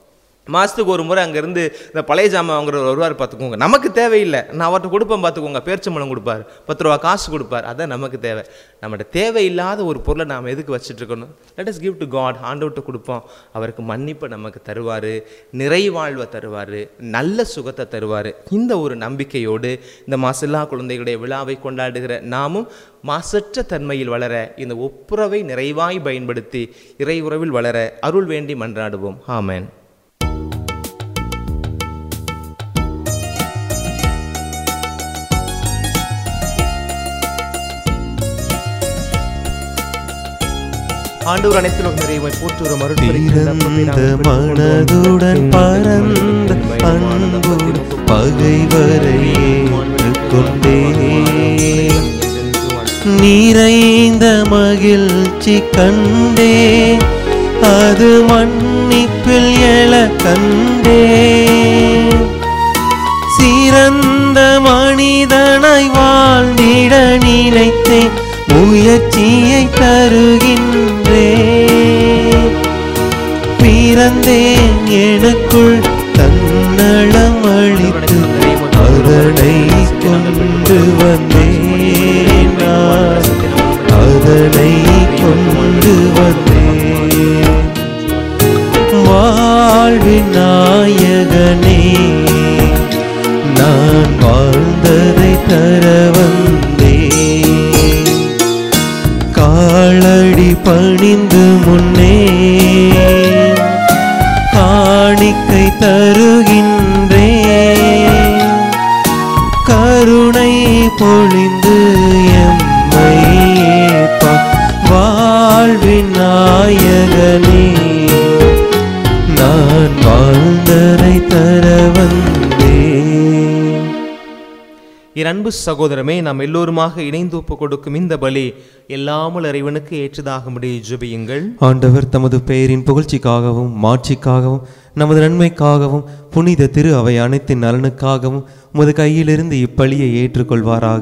Speaker 2: மாதத்துக்கு ஒரு முறை அங்கேருந்து இந்த பழைய ஜாமான் வாங்குறவர் வருவார் பார்த்துக்கோங்க நமக்கு தேவையில்லை நான் அவர்கிட்ட கொடுப்பேன் பார்த்துக்கோங்க பேர்ச்சம்பளம் கொடுப்பார் பத்து ரூபா காசு கொடுப்பார் அதான் நமக்கு தேவை நம்மகிட்ட தேவையில்லாத ஒரு பொருளை நாம் எதுக்கு வச்சுட்டு இருக்கணும் let us give to God ஆண்டவர்கிட்ட கொடுப்போம் அவருக்கு மன்னிப்பை நமக்கு தருவார் நிறைவாழ்வை தருவார் நல்ல சுகத்தை தருவார் இந்த ஒரு நம்பிக்கையோடு இந்த மாசில்லா குழந்தைகளுடைய விழாவை கொண்டாடுகிற நாமும் மாசற்ற தன்மையில் வளர இந்த ஒப்புரவை நிறைவாய் பயன்படுத்தி இறை உறவில் வளர அருள் வேண்டி மன்றாடுவோம் ஆமென் ஆண்டவர் அனைத்திலும் நிறைவை போற்றுவோம் அருள்
Speaker 1: பிறந்த மனதுடன் பரந்த அன்போடு பகைவரை ஏற்றுக்கொண்டே நிறைந்த மகிழ்ச்சி கண்டே அது மன்னிப்பில் எழ கண்டே சிறந்த மனிதனாய் வாழ்ந்திட நினைத்தேன் முயற்சியை தருகின்றேன் பிறந்தேன் எனக்குள் தன்னலம் அளித்து அதனை கொண்டு வந்தேன் நான். அதனை கொண்டு வந்தேன் வாழ்வின் நாயகனே நான் வாழ்ந்ததை தர வந்தேன் காலடி பணிந்து முன்னே காணிக்கை தருகின்றேன் கருணை பொழிந்து எம்மை ஏற்பார். வாழ்வின் நாயகனே நான் வாழ்ந்ததை தர வந்தேன்
Speaker 2: என் அன்பு சகோதரமே நாம் எல்லோருமாக இணைந்து ஒப்பு கொடுக்கும் இந்த பலி எல்லாமல் இறைவனுக்கு ஏற்றதாகும்படி ஜெபியுங்கள்
Speaker 1: ஆண்டவர் தமது பெயரின் புகழ்ச்சிக்காகவும் மாட்சிக்காகவும் நமது நன்மைக்காகவும் புனித திரு அவை அனைத்தின் நலனுக்காகவும் உமது கையிலிருந்து இப்பலியை ஏற்றுக்கொள்வாராக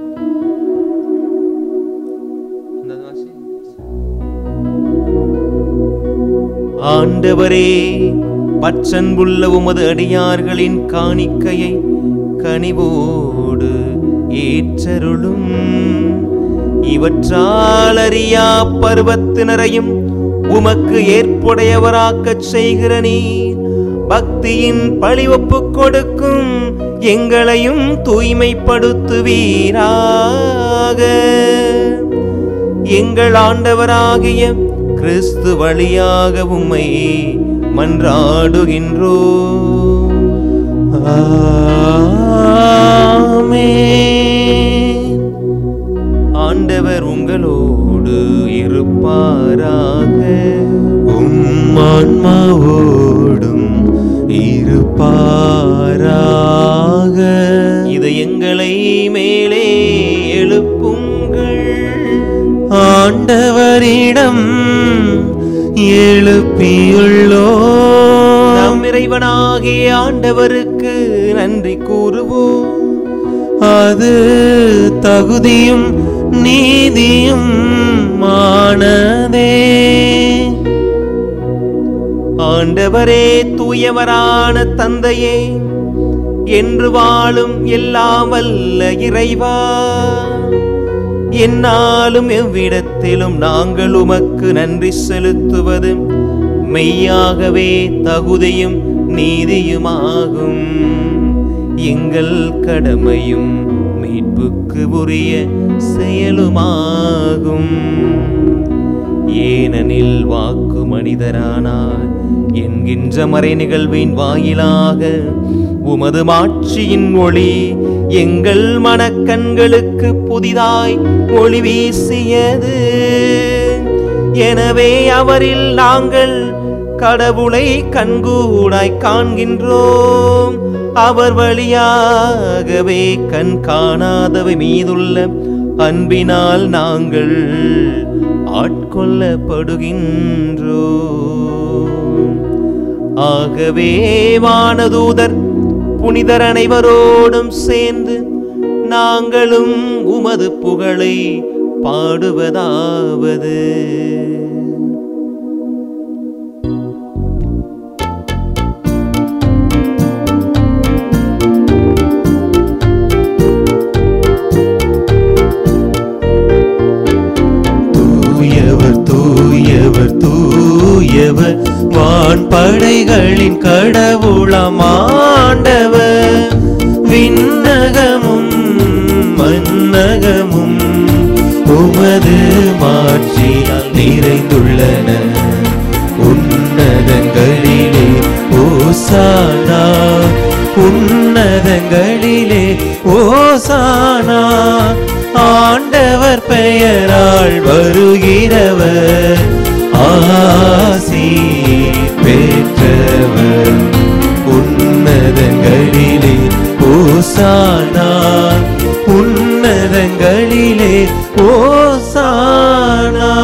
Speaker 2: ஆண்டவரே பச்சன்புள்ள உமது அடியார்களின் காணிக்கையை கனிவோடு ஏற்றருளும் இவற்றால் அறியா பருவத்தினரையும் உமக்கு ஏற்புடையவராக்கச் செய்கிற நீர் பக்தியின் பழிவப்பு கொடுக்கும் எங்களையும் தூய்மைப்படுத்துவீராக எங்கள் ஆண்டவராகிய கிறிஸ்து வழியாக உம்மை மன்றாடுகின்றோ
Speaker 1: ஆமென்.
Speaker 2: ஆண்டவர் உங்களோடு இருப்பாராக
Speaker 1: உம் ஆன்மாவோடும் இருப்பாராக
Speaker 2: இது எங்களை மேலே எழுப்புங்கள்
Speaker 1: ஆண்டவரிடம் எழுப்பியுள்ளோ
Speaker 2: நம் இறைவனாகிய ஆண்டவருக்கு நன்றி கூறுவோம்
Speaker 1: அது தகுதியும் நீதியும் மானதே
Speaker 2: ஆண்டவரே தூயவரான தந்தையே என்று வாழும் எல்லாம் வல்ல இறைவா என்னாலும் எவ்விடத்திலும் நாங்கள் உமக்கு நன்றி செலுத்துவது மெய்யாகவே தகுதியும் நீதியுமாகும் எங்கள் கடமையும் மீட்புக்கு உரிய செயலுமாகும் ஏனெனில் வாக்கு மனிதரானார் என்கின்ற மறை நிகழ்வின் வாயிலாக உமது மாட்சியின் ஒளி எங்கள் மனக்கண்களுக்கு புதிதாய் ஒளி வீசியது எனவே அவரில் நாங்கள் கடவுளை கண்கூடாய் காண்கின்றோம் அவர் வழியாகவே கண் காணாதவை மீதுள்ள அன்பினால் நாங்கள் ஆட்கொள்ளப்படுகின்றோம் ஆகவே வானதூதர் புனிதர் அனைவரோடும் சேர்ந்து நாங்களும் உமது புகழை பாடுவதாவது
Speaker 1: படைகளின் கடவுளமாண்டவர் விண்ணகமும் மன்னகமும் உமது மாட்சியால் நிறைந்துள்ளன உன்னதங்களிலே ஓசானா உன்னதங்களிலே ஓசானா ஆண்டவர் பெயரால் வருகிறவர் ஆசி பெற்றவர் உன்னதங்களிலே ஓசானா உன்னதங்களிலே ஓசானா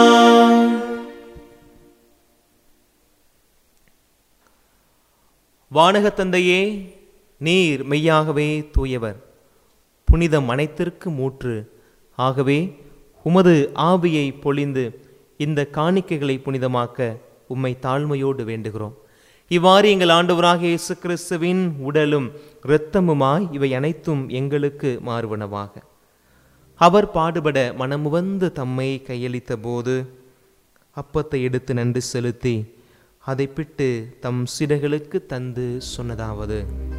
Speaker 2: வானகத் தந்தையே நீர் மெய்யாகவே தூயவர் புனிதம் அனைத்திற்கு மூற்று ஆகவே உமது ஆவியை பொழிந்து இந்த காணிக்கைகளை புனிதமாக்க உம்மை தாழ்மையோடு வேண்டுகிறோம் இவ்வாறு எங்கள் ஆண்டவராக இயேசு கிறிஸ்துவின் உடலும் இரத்தமுமாய் இவை அனைத்தும் எங்களுக்கு மாறுவனவாக அவர் பாடுபட மனமுவந்து தம்மை கையளித்த போது அப்பத்தை எடுத்து நன்றி செலுத்தி அதை பிட்டு தம் சிடைகளுக்கு தந்து சொன்னதாவது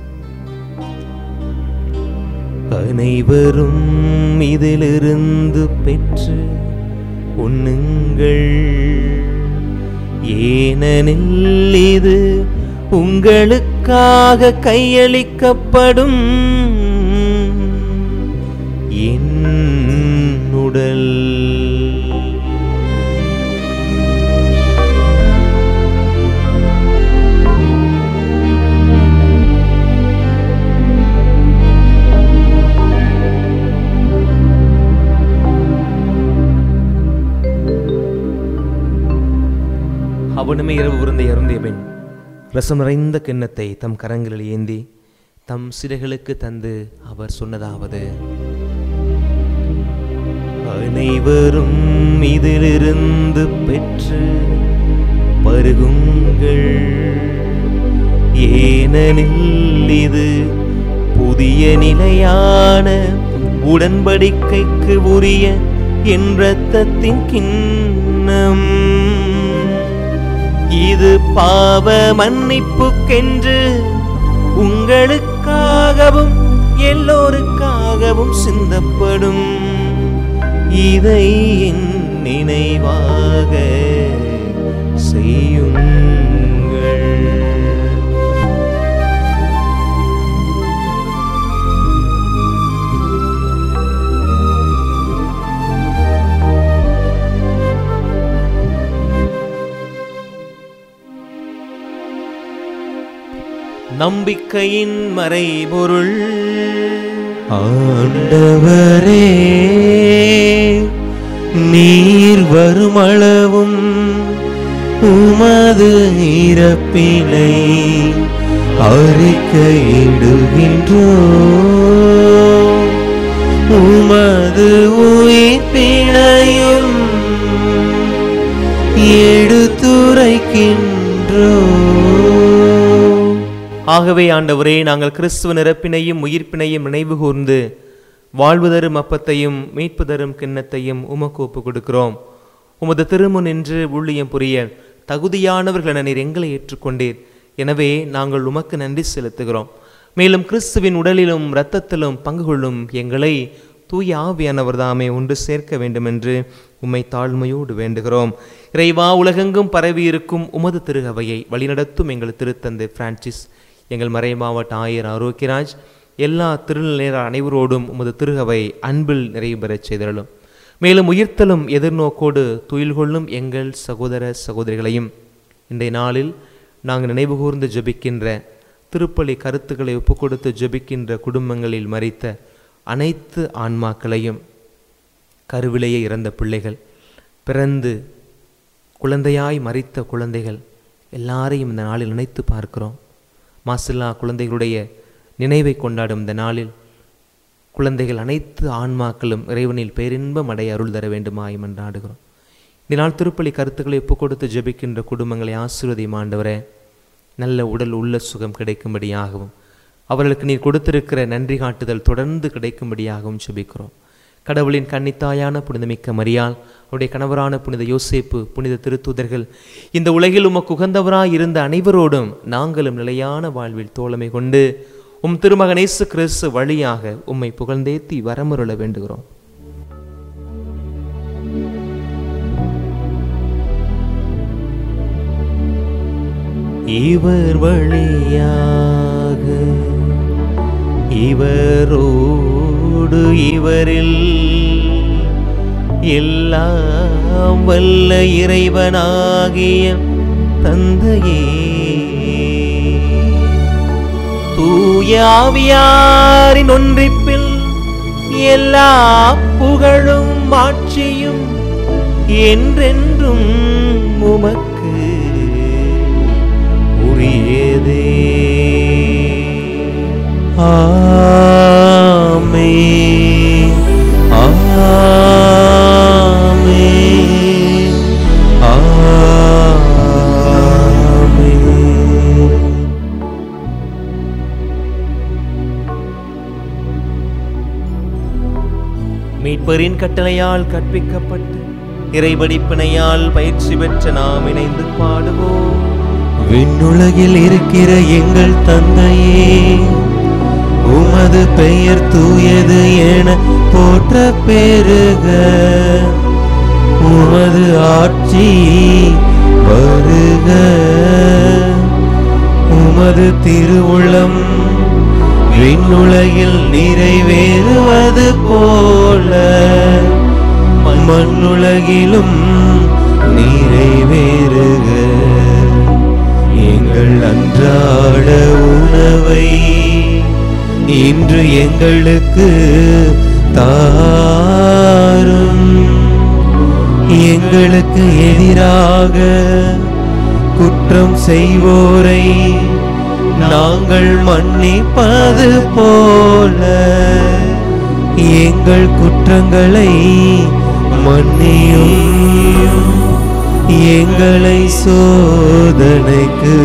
Speaker 1: அனைவரும் இதிலிருந்து பெற்று உண்ணுங்கள் ஏனெனில் இது உங்களுக்காக கையளிக்கப்படும் என் உடல்
Speaker 2: அவனுமே இரவு விருந்தை அருந்திய பின் ரசம் நிறைந்த கிண்ணத்தை தம் கரங்களில் ஏந்தி தம் சிறைகளுக்கு தந்து அவர் சொன்னதாவது
Speaker 1: அனைவரும் இதிலிருந்து பெற்று பருகுங்கள் ஏனெனில் இது புதிய நிலையான உடன்படிக்கைக்கு உரிய என் இரத்தத்தின் கிண்ணம் இது பாவ மன்னிப்புக்கென்று உங்களுக்காகவும் எல்லோருக்காகவும் சிந்தப்படும் இதை என் நினைவாக செய்யுங்கள்
Speaker 2: நம்பிக்கையின் மறைபொருள்
Speaker 1: ஆண்டவரே நீர் வருமளவும் உமது இறப்பினை அறிக்கையிடுகின்றோ உமது உயிர்ப்பினையும் எடுத்துரைக்கின்றோ
Speaker 2: ஆகவே ஆண்டவரே நாங்கள் கிறிஸ்துவ நிரப்பினையும் உயிர்ப்பினையும் நினைவு கூர்ந்து வாழ்வு தரும் அப்பத்தையும் மீட்பு தரும் கிண்ணத்தையும் உமக்கு ஒப்புக் கொடுக்கிறோம் உமது திருமுன் நின்று ஊழியம் புரிய தகுதியானவர்கள் என நீர் எங்களை ஏற்றுக்கொண்டீர் எனவே நாங்கள் உமக்கு நன்றி செலுத்துகிறோம் மேலும் கிறிஸ்துவின் உடலிலும் இரத்தத்திலும் பங்கு கொள்ளும் எங்களை தூய ஆவியானவர் தாமே ஒன்று சேர்க்க வேண்டுமென்று உம்மை தாழ்மையோடு வேண்டுகிறோம் இறைவா உலகெங்கும் பரவி இருக்கும் உமது திருகவையை வழிநடத்தும் எங்கள் திருத்தந்தை பிரான்சிஸ் எங்கள் மறை மாவட்ட ஆயர் ஆரோக்கியராஜ் எல்லா திருநிலையர் அனைவரோடும் உமது திருகவை அன்பில் நிறைவு பெறச் செய்திடலும் மேலும் உயிர்த்தலும் எதிர்நோக்கோடு துயில் கொள்ளும் எங்கள் சகோதர சகோதரிகளையும் இன்றைய நாளில் நாங்கள் நினைவுகூர்ந்து ஜெபிக்கின்ற திருப்பலி கருத்துக்களை ஒப்புக்கொடுத்து ஜெபிக்கின்ற குடும்பங்களில் மறித்த அனைத்து ஆன்மாக்களையும் கருவிலேயே இறந்த பிள்ளைகள் பிறந்து குழந்தையாய் மறித்த குழந்தைகள் எல்லாரையும் இந்த நாளில் நினைத்து பார்க்கிறோம் மாசில்லா குழந்தைகளுடைய நினைவை கொண்டாடும் இந்த நாளில் குழந்தைகள் அனைத்து ஆன்மாக்களும் இறைவனில் பேரின்பம் அடைய அருள் தர வேண்டுமாய் மன்றாடுகிறோம் இந்த நாள் திருப்பலி கருத்துக்களை ஒப்புக் கொடுத்து ஜெபிக்கின்ற குடும்பங்களை ஆசீர்வதியும் ஆண்டவரே நல்ல உடல் உள்ள சுகம் கிடைக்கும்படியாகவும் அவர்களுக்கு நீர் கொடுத்திருக்கிற நன்றி காட்டுதல் தொடர்ந்து கிடைக்கும்படியாகவும் ஜெபிக்கிறோம் கடவுளின் கன்னித்தாயான புனிதமிக்க மரியாள் அவருடைய கணவரான புனித யோசேப்பு புனித திருத்தூதர்கள் இந்த உலகில் உமக்கு உகந்தவராய் இருந்த அனைவரோடும் நாங்களும் நிலையான வாழ்வில் தோழமை கொண்டு உம் திருமகனேசு கிறிஸ்து வழியாக உம்மை புகழ்ந்தேத்தி வரமுருள வேண்டுகிறோம் இவர் வழியாக இவரோடு இவரில் எல்லாம் வல்ல இறைவனாகிய தந்தையே தூய ஆவியாரின் ஒன்றிப்பில் எல்லா புகழும் ஆட்சியும் என்றென்றும் உமக்கு உரியதே
Speaker 1: ஆமென் ஆமென் ஆமென்
Speaker 2: மீட்பரின் கட்டளையால் கற்பிக்கப்பட்டு இறைவடிப்பினையால் பயிற்சி பெற்ற நாம் இணைந்து பாடுவோம்
Speaker 1: விண்ணுலகில் இருக்கிற எங்கள் தந்தையே உமது பெயர் தூயது என போற்ற பெருக உமது ஆட்சி வருக உமது திருவுளம் விண்ணுலகில் நிறைவேறுவது போல மண்ணுலகிலும் நிறைவேறுக எங்கள் அன்றாட உணவை இன்று எங்களுக்கு தாரும் எங்களுக்கு எதிராக குற்றம் செய்வோரை நாங்கள் மன்னிப்பது போல எங்கள் குற்றங்களை மன்னியும் எங்களை சோதனைக்கு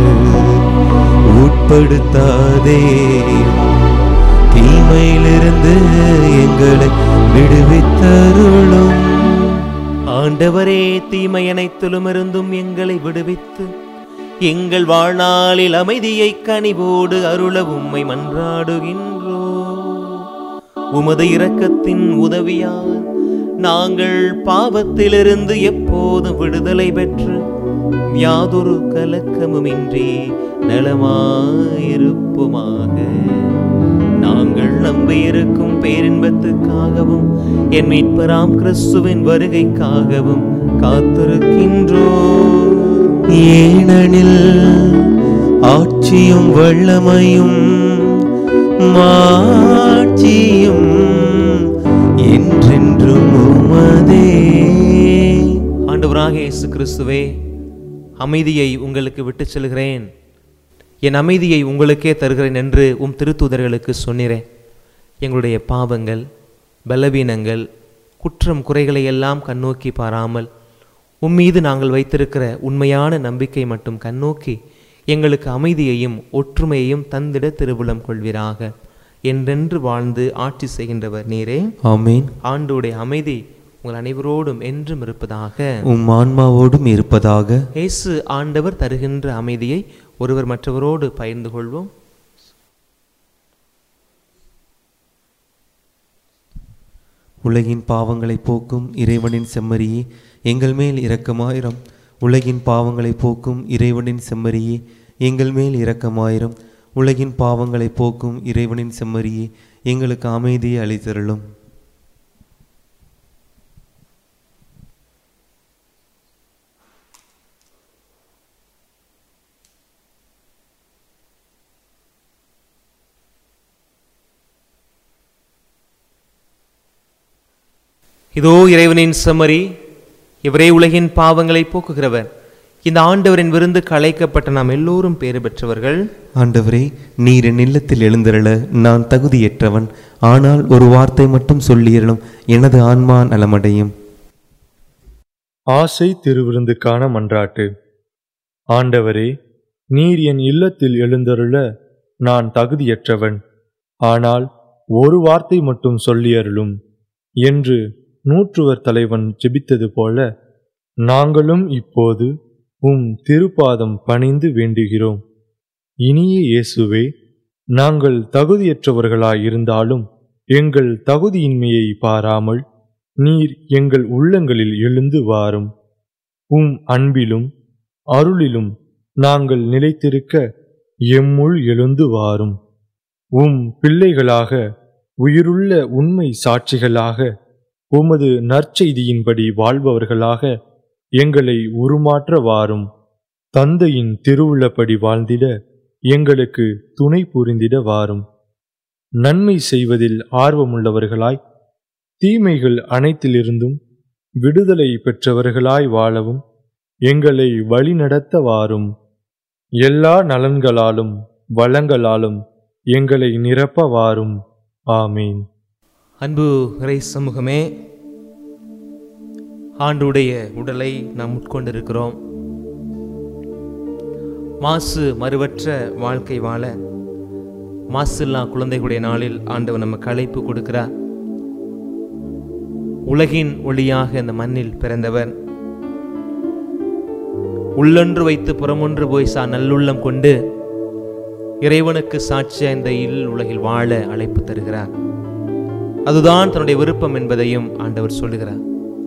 Speaker 1: உட்படுத்தாதே தீமையிலிருந்து எங்களை விடுவித்தருளும்
Speaker 2: ஆண்டவரே தீமை அனைத்திலும் இருந்தும் எங்களை விடுவித்து எங்கள் வாழ்நாளில் அமைதியை கனிவோடு அருள உம்மை மன்றாடுகின்றோ உமது இரக்கத்தின் உதவியால் நாங்கள் பாவத்திலிருந்து எப்போதும் விடுதலை பெற்று யாதொரு கலக்கமுமின்றி நலமாயிருப்புமாக நாங்கள் நம்பியிருக்கும் பேரின்பத்துக்காகவும் என் மீட்பராம் கிறிஸ்துவின் வருகைக்காகவும் காத்திருக்கின்றோம்
Speaker 1: ஏனெனில் ஆட்சியும் வல்லமையும் மாட்சியும் என்றென்றும் உமதே
Speaker 2: ஆண்டவராக இயேசு கிறிஸ்துவே அமைதியை உங்களுக்கு விட்டுச் செல்கிறேன் என் அமைதியை உங்களுக்கே தருகிறேன் என்று உம் திருத்தூதர்களுக்கு சொன்னிறேன் எங்களுடைய பாவங்கள் பலவீனங்கள் குற்றம் குறைகளை எல்லாம் கண்ணோக்கி பாராமல் உம் மீது நாங்கள் வைத்திருக்கிற உண்மையான நம்பிக்கை மட்டும் கண்ணோக்கி எங்களுக்கு அமைதியையும் ஒற்றுமையையும் தந்திட திருவுளம் கொள்வீராக என்றென்று வாழ்ந்து ஆட்சி செய்கின்றவர் நீரே
Speaker 1: ஆமேன்
Speaker 2: ஆண்டோடைய அமைதி உங்கள் அனைவரோடும் என்றும் இருப்பதாக
Speaker 1: உம் ஆன்மாவோடும் இருப்பதாக
Speaker 2: இயேசு ஆண்டவர் தருகின்ற அமைதியை ஒருவர் மற்றவரோடு பகிர்ந்து கொள்வோம்
Speaker 1: உலகின் பாவங்களை போக்கும் இறைவனின் செம்மறியே எங்கள் மேல் இரக்கமாயிரம் உலகின் பாவங்களை போக்கும் இறைவனின் செம்மறியே எங்கள் மேல் இரக்கமாயிரம் உலகின் பாவங்களை போக்கும் இறைவனின் செம்மறியே எங்களுக்கு அமைதியை அளித்தருளும்
Speaker 2: இதோ இறைவனின் செம்மறி இவரே உலகின் பாவங்களை போக்குகிறவர் இந்த ஆண்டவரின் விருந்து கலைக்கப்பட்ட நாம் எல்லோரும் பேறு பெற்றவர்கள்
Speaker 1: ஆண்டவரே நீர் என் இல்லத்தில் எழுந்தருள நான் தகுதியற்றவன் ஆனால் ஒரு வார்த்தை மட்டும் சொல்லியருளும் எனது ஆன்மா நலமடையும்
Speaker 4: ஆசை திருவிருந்துக்கான மன்றாட்டு ஆண்டவரே நீர் என் இல்லத்தில் எழுந்தருள நான் தகுதியற்றவன் ஆனால் ஒரு வார்த்தை மட்டும் சொல்லியருளும் என்று நூற்றுவர் தலைவன் ஜெபித்தது போல நாங்களும் இப்போது உம் திருப்பாதம் பணிந்து வேண்டுகிறோம் இனிய இயேசுவே நாங்கள் தகுதியற்றவர்களாயிருந்தாலும் எங்கள் தகுதியின்மையை பாராமல் நீர் எங்கள் உள்ளங்களில் எழுந்து வாரும் உம் அன்பிலும் அருளிலும் நாங்கள் நிலைத்திருக்க எம்முள் எழுந்து வாரும் உம் பிள்ளைகளாக உயிருள்ள உண்மை சாட்சிகளாக உமது நற்செய்தியின்படி வாழ்பவர்களாக எங்களை உருமாற்ற வாரும் தந்தையின் திருவுள்ளப்படி வாழ்ந்திட எங்களுக்கு துணை புரிந்திட வாரும் நன்மை செய்வதில் ஆர்வமுள்ளவர்களாய் தீமைகள் அனைத்திலிருந்தும் விடுதலை பெற்றவர்களாய் வாழவும் எங்களை வழிநடத்த வாரும் எல்லா நலன்களாலும் வளங்களாலும் எங்களை நிரப்ப வாரும் ஆமீன்
Speaker 2: அன்பு இறை சமூகமே ஆண்டுடைய உடலை நாம் உட்கொண்டிருக்கிறோம் மாசு மறுவற்ற வாழ்க்கை வாழ மாசில்லா குழந்தைகளுடைய நாளில் ஆண்டவர் நமக்கு அழைப்பு கொடுக்கிறார் உலகின் ஒளியாக இந்த மண்ணில் பிறந்தவர் உள்ளொன்று வைத்து புறமொன்று போய் சா நல்லுள்ளம் கொண்டு இறைவனுக்கு சாட்சியா இந்த இல் உலகில் வாழ அழைப்பு தருகிறார் அதுதான் தன்னுடைய விருப்பம் என்பதையும் ஆண்டவர் சொல்லுகிறார்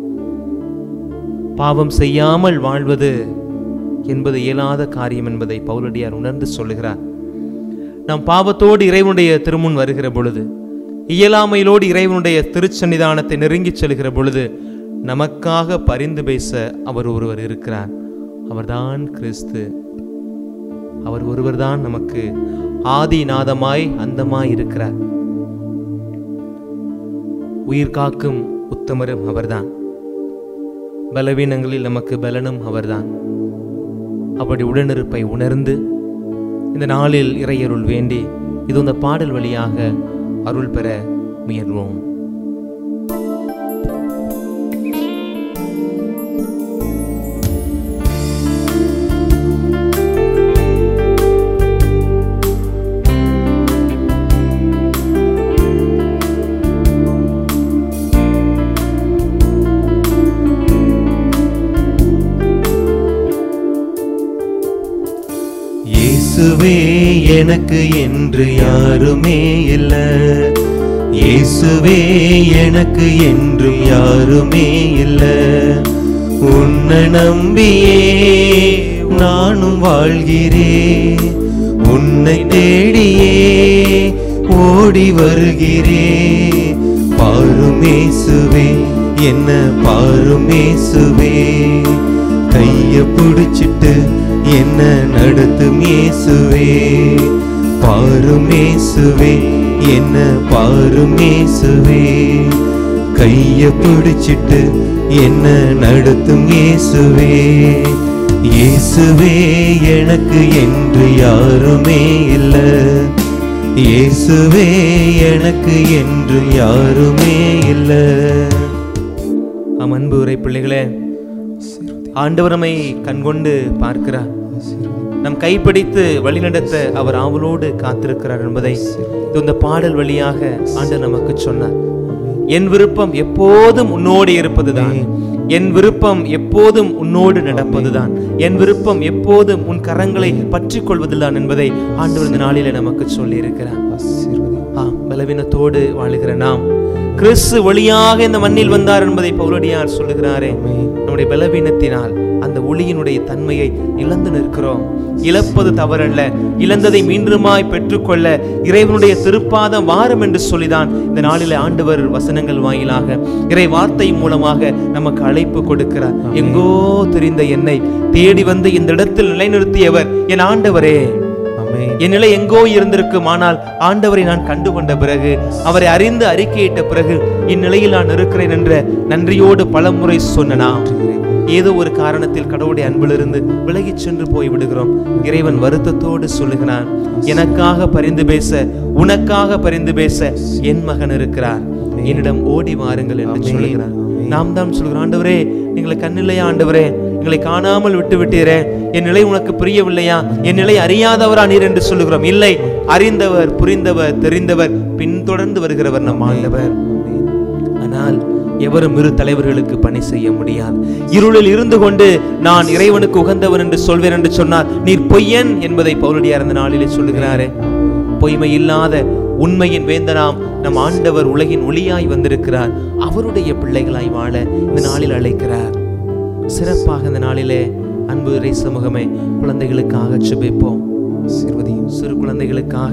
Speaker 2: பாவம் செய்யாமல் வாழ்வது என்பது இயலாத காரியம் என்பதை பவுலடியார் உணர்ந்து சொல்லுகிறார் நாம் பாவத்தோடு இறைவனுடைய திருமுன் வருகிற பொழுது இயலாமையிலோடு இறைவனுடைய திருச்சன்னிதானத்தை நெருங்கிச் செல்கிற பொழுது நமக்காக பரிந்து பேச அவர் ஒருவர் இருக்கிறார் அவர்தான் கிறிஸ்து அவர் ஒருவர்தான் நமக்கு ஆதிநாதமாய் அந்தமாய் இருக்கிறார் உயிர் காக்கும் உத்தமரும் அவர்தான் பலவீனங்களில் நமக்கு பலனும் அவர்தான் அப்படி உடனிருப்பை உணர்ந்து இந்த நாளில் இறையருள் வேண்டி இது இந்த பாடல் வழியாக அருள் பெற முயல்வோம்
Speaker 1: இயேசுவே எனக்கு என்று யாருமே இல்ல இயேசுவே எனக்கு என்று யாருமே இல்ல உன்னை நம்பியே நானும் வாழ்கிறேன் உன்னை தேடியே ஓடி வருகிறேன் பாருமேசுவே என்ன பாருமேசுவே கைய பிடிச்சிட்டு என்ன நடத்தும் இயேசுவே பாருமேசுவே என்ன பாருமேசுவே கைய பிடிச்சிட்டு என்ன நடத்தும் இயேசுவே இயேசுவே எனக்கு என்று யாருமே இல்ல இயேசுவே எனக்கு என்று யாருமே இல்லை
Speaker 2: ஆம் அன்பு உரை பிள்ளைகளே ஆண்டவர் நம்மை கண்கொண்டு பார்க்கிறார் நம் கைப்பிடித்து வழிநடத்த அவர் ஆவலோடு காத்திருக்கிறார் என்பதை இது இந்த பாடல் வழியாக ஆண்டவர் நமக்கு சொன்னார் என் விருப்பம் எப்போதும் உன்னோடு இருப்பதுதான் என் விருப்பம் எப்போதும் உன்னோடு நடப்பதுதான் என் விருப்பம் எப்போதும் உன் கரங்களை பற்றிக் கொள்வதுதான் என்பதை ஆண்டவர் இந்த நாளிலே நமக்கு சொல்லி இருக்கிறார் ஆம் பலவீனத்தோடு வாழுகிற நாம் கிறிஸ்து வழியாக இந்த மண்ணில் வந்தார் என்பதை பவுலடியார் சொல்லுகிறாரே நம்முடைய பலவீனத்தினால் அந்த ஒளியினுடைய தன்மையை இழந்து நிற்கிறோம் இழப்பது தவறல்ல இழந்ததை மீண்டுமாய் பெற்றுக்கொள்ள இறைவனுடைய திருப்பாதம் வாரம் என்று சொல்லிதான் இந்த நாளிலே ஆண்டவர் வசனங்கள் வாயிலாக இறை வார்த்தை மூலமாக நமக்கு அழைப்பு கொடுக்கிறார் எங்கோ தெரிந்த என்னை தேடி வந்து இந்த இடத்தில் நிலைநிறுத்தியவர் என் ஆண்டவரே என் நிலை எங்கோ இருந்திருக்கும் ஆனால் ஆண்டவரை நான் கண்டு கொண்ட பிறகு அவரை அறிந்து அறிக்கையிட்ட பிறகு இந்நிலையில் நான் இருக்கிறேன் என்ற நன்றியோடு பலமுறை சொன்னனா ஏதோ ஒரு காரணத்தில் கடவுளுடைய அன்பிலிருந்து விலகிச் சென்று போய் விடுகிறோம் இறைவன் வருத்தத்தோடு சொல்லுகிறான் எனக்காக பரிந்து பேச உனக்காக பரிந்து பேச என் மகன் இருக்கிறார் என்னிடம் ஓடி வாருங்கள் என்று சொல்லுகிறார் நாம் தான் சொல்கிறோம் ஆண்டவரே எங்களை கண்ணில்லையா ஆண்டவரே எங்களை காணாமல் விட்டு விட்டீரே என் நிலை உனக்கு புரியவில்லையா என் நிலை அறியாதவரா நீர் என்று சொல்லுகிறோம் இல்லை அறிந்தவர் புரிந்தவர் தெரிந்தவர் பின்தொடர்ந்து வருகிறவர் நம் ஆண்டவர் ஆனால் எவரும் இரு தலைவர்களுக்கு பணி செய்ய முடியாது இருளில் இருந்து கொண்டு நான் இறைவனுக்கு உகந்தவன் என்று சொல்வேன் என்று சொன்னார் நீர் பொய்யன் என்பதை பவுலடியார் அந்த நாளிலே சொல்லுகிறாரே பொய்மை இல்லாத உண்மையின் வேந்தனாம் நம் ஆண்டவர் உலகின் ஒளியாய் வந்திருக்கிறார் அவருடைய பிள்ளைகளாய் வாழ இந்த நாளில் அழைக்கிறார் சிறப்பாக இந்த நாளிலே அன்பு இறை சமூகமே குழந்தைகளுக்காக சுபிப்போம் சிறு குழந்தைகளுக்காக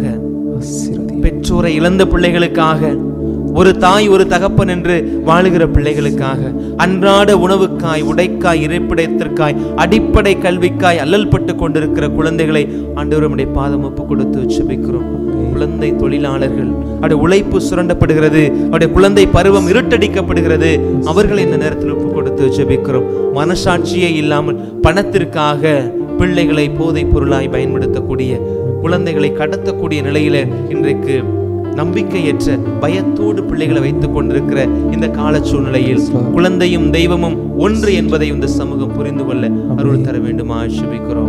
Speaker 2: பெற்றோரை இழந்த பிள்ளைகளுக்காக ஒரு தாய் ஒரு தகப்பன் என்று வாழுகிற பிள்ளைகளுக்காக அன்றாட உணவுக்காய் உடைக்காய் இருப்பிடத்திற்காய் அடிப்படை கல்விக்காய் அல்லல் பட்டு கொண்டிருக்கிற குழந்தைகளை ஆண்டவருடைய பாதம் ஒப்பு கொடுத்து செபிக்கிறோம் குழந்தை தொழிலாளர்கள் அவருடைய உழைப்பு சுரண்டப்படுகிறது அவருடைய குழந்தை பருவம் இருட்டடிக்கப்படுகிறது அவர்களை இந்த நேரத்தில் ஒப்பு கொடுத்து ஜெபிக்கிறோம் மனசாட்சியே இல்லாமல் பணத்திற்காக பிள்ளைகளை போதைப் பொருளாய் பயன்படுத்தக்கூடிய குழந்தைகளை கடத்தக்கூடிய நிலையில இன்றைக்கு நம்பிக்கையற்ற பயத்தோடு பிள்ளைகளை வைத்துக் கொண்டிருக்கிற இந்த கால சூழ்நிலையில் குழந்தையும் தெய்வமும் ஒன்று என்பதை இந்த சமூகம் புரிந்து கொள்ள அருள் தர வேண்டுமா ஆசிபிக்கிறோம்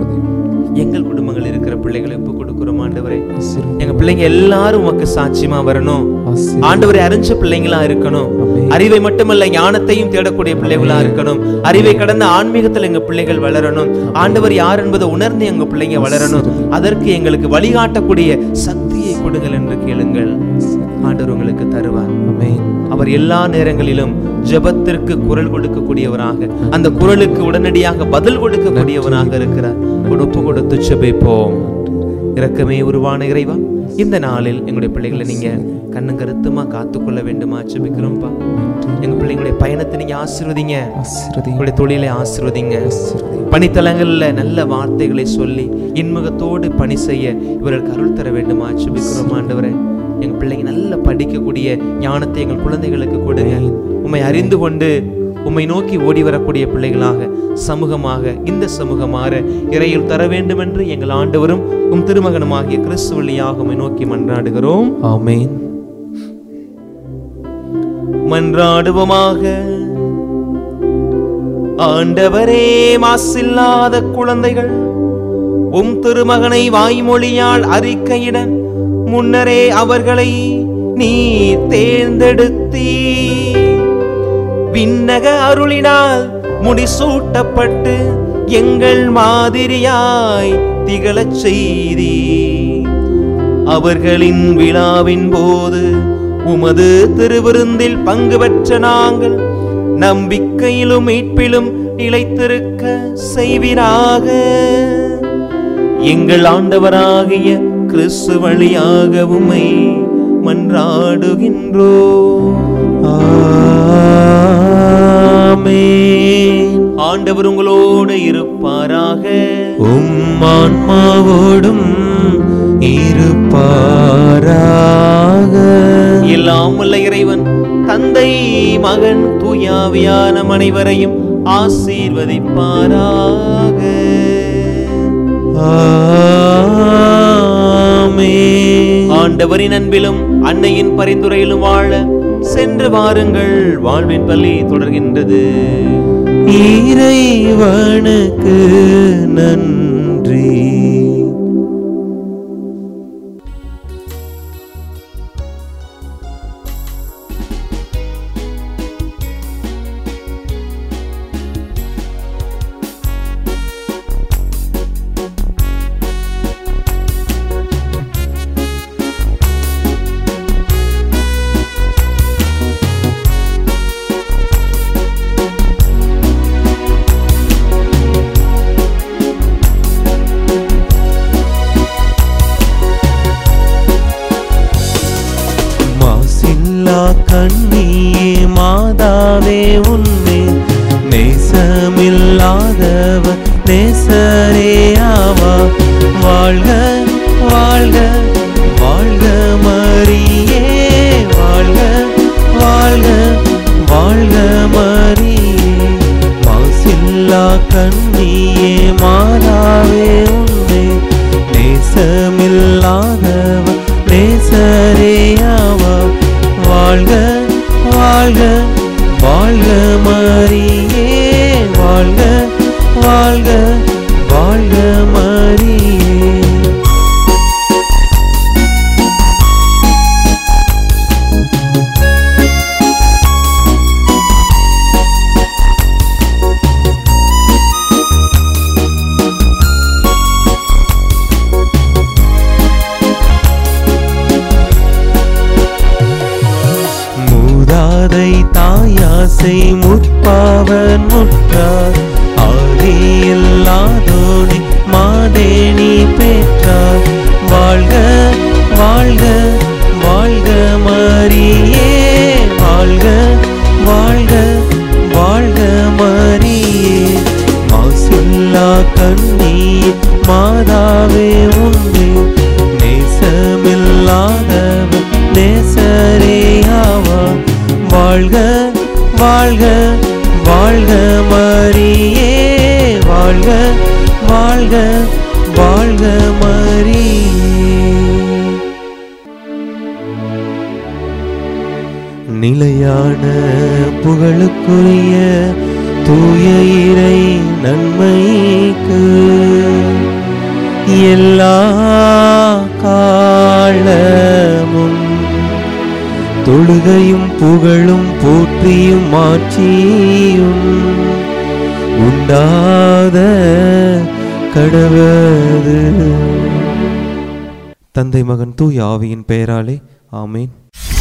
Speaker 2: எங்கள் குடும்பங்கள் இருக்கிற பிள்ளைகளை ஒப்பு கொடுக்கிறோம் ஆண்டவரே எங்க பிள்ளைங்க எல்லாரும் உமக்கு சாட்சியமா வரணும் ஆண்டவரை அறிஞ்ச பிள்ளைங்களா இருக்கணும் அறிவை மட்டுமல்ல ஞானத்தையும் தேடக்கூடிய பிள்ளைகளா இருக்கணும் அறிவை கடந்த ஆன்மீகத்துல எங்க பிள்ளைகள் வளரணும் ஆண்டவர் யார் என்பதை உணர்ந்து எங்க பிள்ளைங்க வளரணும் அதற்கு எங்களுக்கு வழிகாட்டக்கூடிய சக்தியை கொடுங்கள் என்று கேளுங்கள் ஆண்டவர் உங்களுக்கு தருவார் அவர் எல்லா நேரங்களிலும் ஜெபத்திற்கு குரல் கொடுக்கக்கூடியவராக அந்த குரலுக்கு உடனடியாக பதில் கொடுக்கக்கூடியவராக இருக்கிறார் ஒப்பு கொடுத்து ஜெபிப்போம் இரக்கமே உருவான இறைவா இந்த நாளில் எங்களுடைய பிள்ளைகளை நீங்க கண்ணு கருத்துமா காத்துக்கொள்ள வேண்டுமா ஜெபிக்கிறோம்ப்பா எங்க பிள்ளைங்களுடைய பயணத்தை நீங்க ஆசீர்வதிங்க உங்களுடைய தொழிலை ஆசீர்வதிங்க பணித்தலங்கள்ல நல்ல வார்த்தைகளை சொல்லி இன்முகத்தோடு பணி செய்ய இவர்களுக்கு அருள் தர வேண்டுமா ஜெபிக்கிறோம் ஆண்டவரே எங்க பிள்ளைங்க நல்ல படிக்கக்கூடிய ஞானத்தை எங்கள் குழந்தைகளுக்கு கொடுங்க உம்மை அறிந்து கொண்டு உம்மை நோக்கி ஓடி வரக்கூடிய பிள்ளைகளாக சமூகமாக இந்த சமூகமாற இறையில் தர வேண்டும் என்று எங்கள் ஆண்டவரும் உம் திருமகனுமாகிய கிறிஸ்து வழியாக உம்மை நோக்கி மன்றாடுகிறோம்
Speaker 1: ஆமென்
Speaker 2: மன்றாடுவோமாக ஆண்டவரே மாசில்லாத குழந்தைகள் உம் திருமகனை வாய்மொழியால் அறிக்கையிட முன்னரே அவர்களை நீ தேர்ந்தெடுத்தீ விண்ணக அருளினால் முடிசூட்டப்பட்டு எங்கள் மாதிரியாய் திகழச் செய்தீ அவர்களின் விழாவின் போது உமது திருவிருந்தில் பங்கு பெற்ற நாங்கள் நம்பிக்கையிலும் மீட்பிலும் நிலைத்திருக்க செய்வீராக எங்கள் ஆண்டவராகிய கிறிஸ்து வழியாக உம்மை மன்றாடுகின்றோ
Speaker 1: ஆமென்
Speaker 2: ஆண்டவர் உங்களோடு இருப்பாராக
Speaker 1: உம் ஆன்மாவோடும் இருப்பாராக
Speaker 2: எல்லாம் வல்ல இறைவன் தந்தை மகன் தூயாவியான அனைவரையும் ஆசீர்வதிப்பாராக
Speaker 1: ஆமென்
Speaker 2: ஆண்டவரின் அன்பிலும் அன்னையின் பரிந்துரையிலும் வாழ சென்று வாருங்கள் வாழ்வின் பள்ளி தொடர்கின்றது
Speaker 1: இறைவனுக்கு நன்றி மாசில்லா கண்ணியே மாதாவே உன்னை நேசமில்லாதவர் நேசரே ஆவா வாழ்க வாழ்க வாழ்க மரியே வாழ்க வாழ்க வாழ்க மரியே மாசில்லா கண்ணியே மாதாவே உன்னை நேசமில்லாதவர் நேசரேயாவா வாழ்க வாழ்க வாழ்க மரியே வாழ்க வாழ்க வாழ்க மரியே தாதை தாயாசை முற்பாவன் முற்றார் ஆதியில்லாதோனி மாதேனி பெற்றார் வாழ்க வாழ்க வாழ்க மரியே வாழ்க வாழ்க வாழ்க மரியே மாசில்லா கண்ணீர் மாதாவே உண்டு நேசமில்லாதவன் நேசரேயாவா வாழ்க வாழ்க வாழ்க மரியே வாழ்க வாழ்க வாழ்க மரியே நிலையான புகழுக்குரிய தூய இறை நன்மைக்கு எல்லா காலமும் தொழுகையும் புகழும் போற்றியும் மாட்சியும் உண்டாத கடவது தந்தை மகன் தூய ஆவியின் பெயராலே ஆமேன்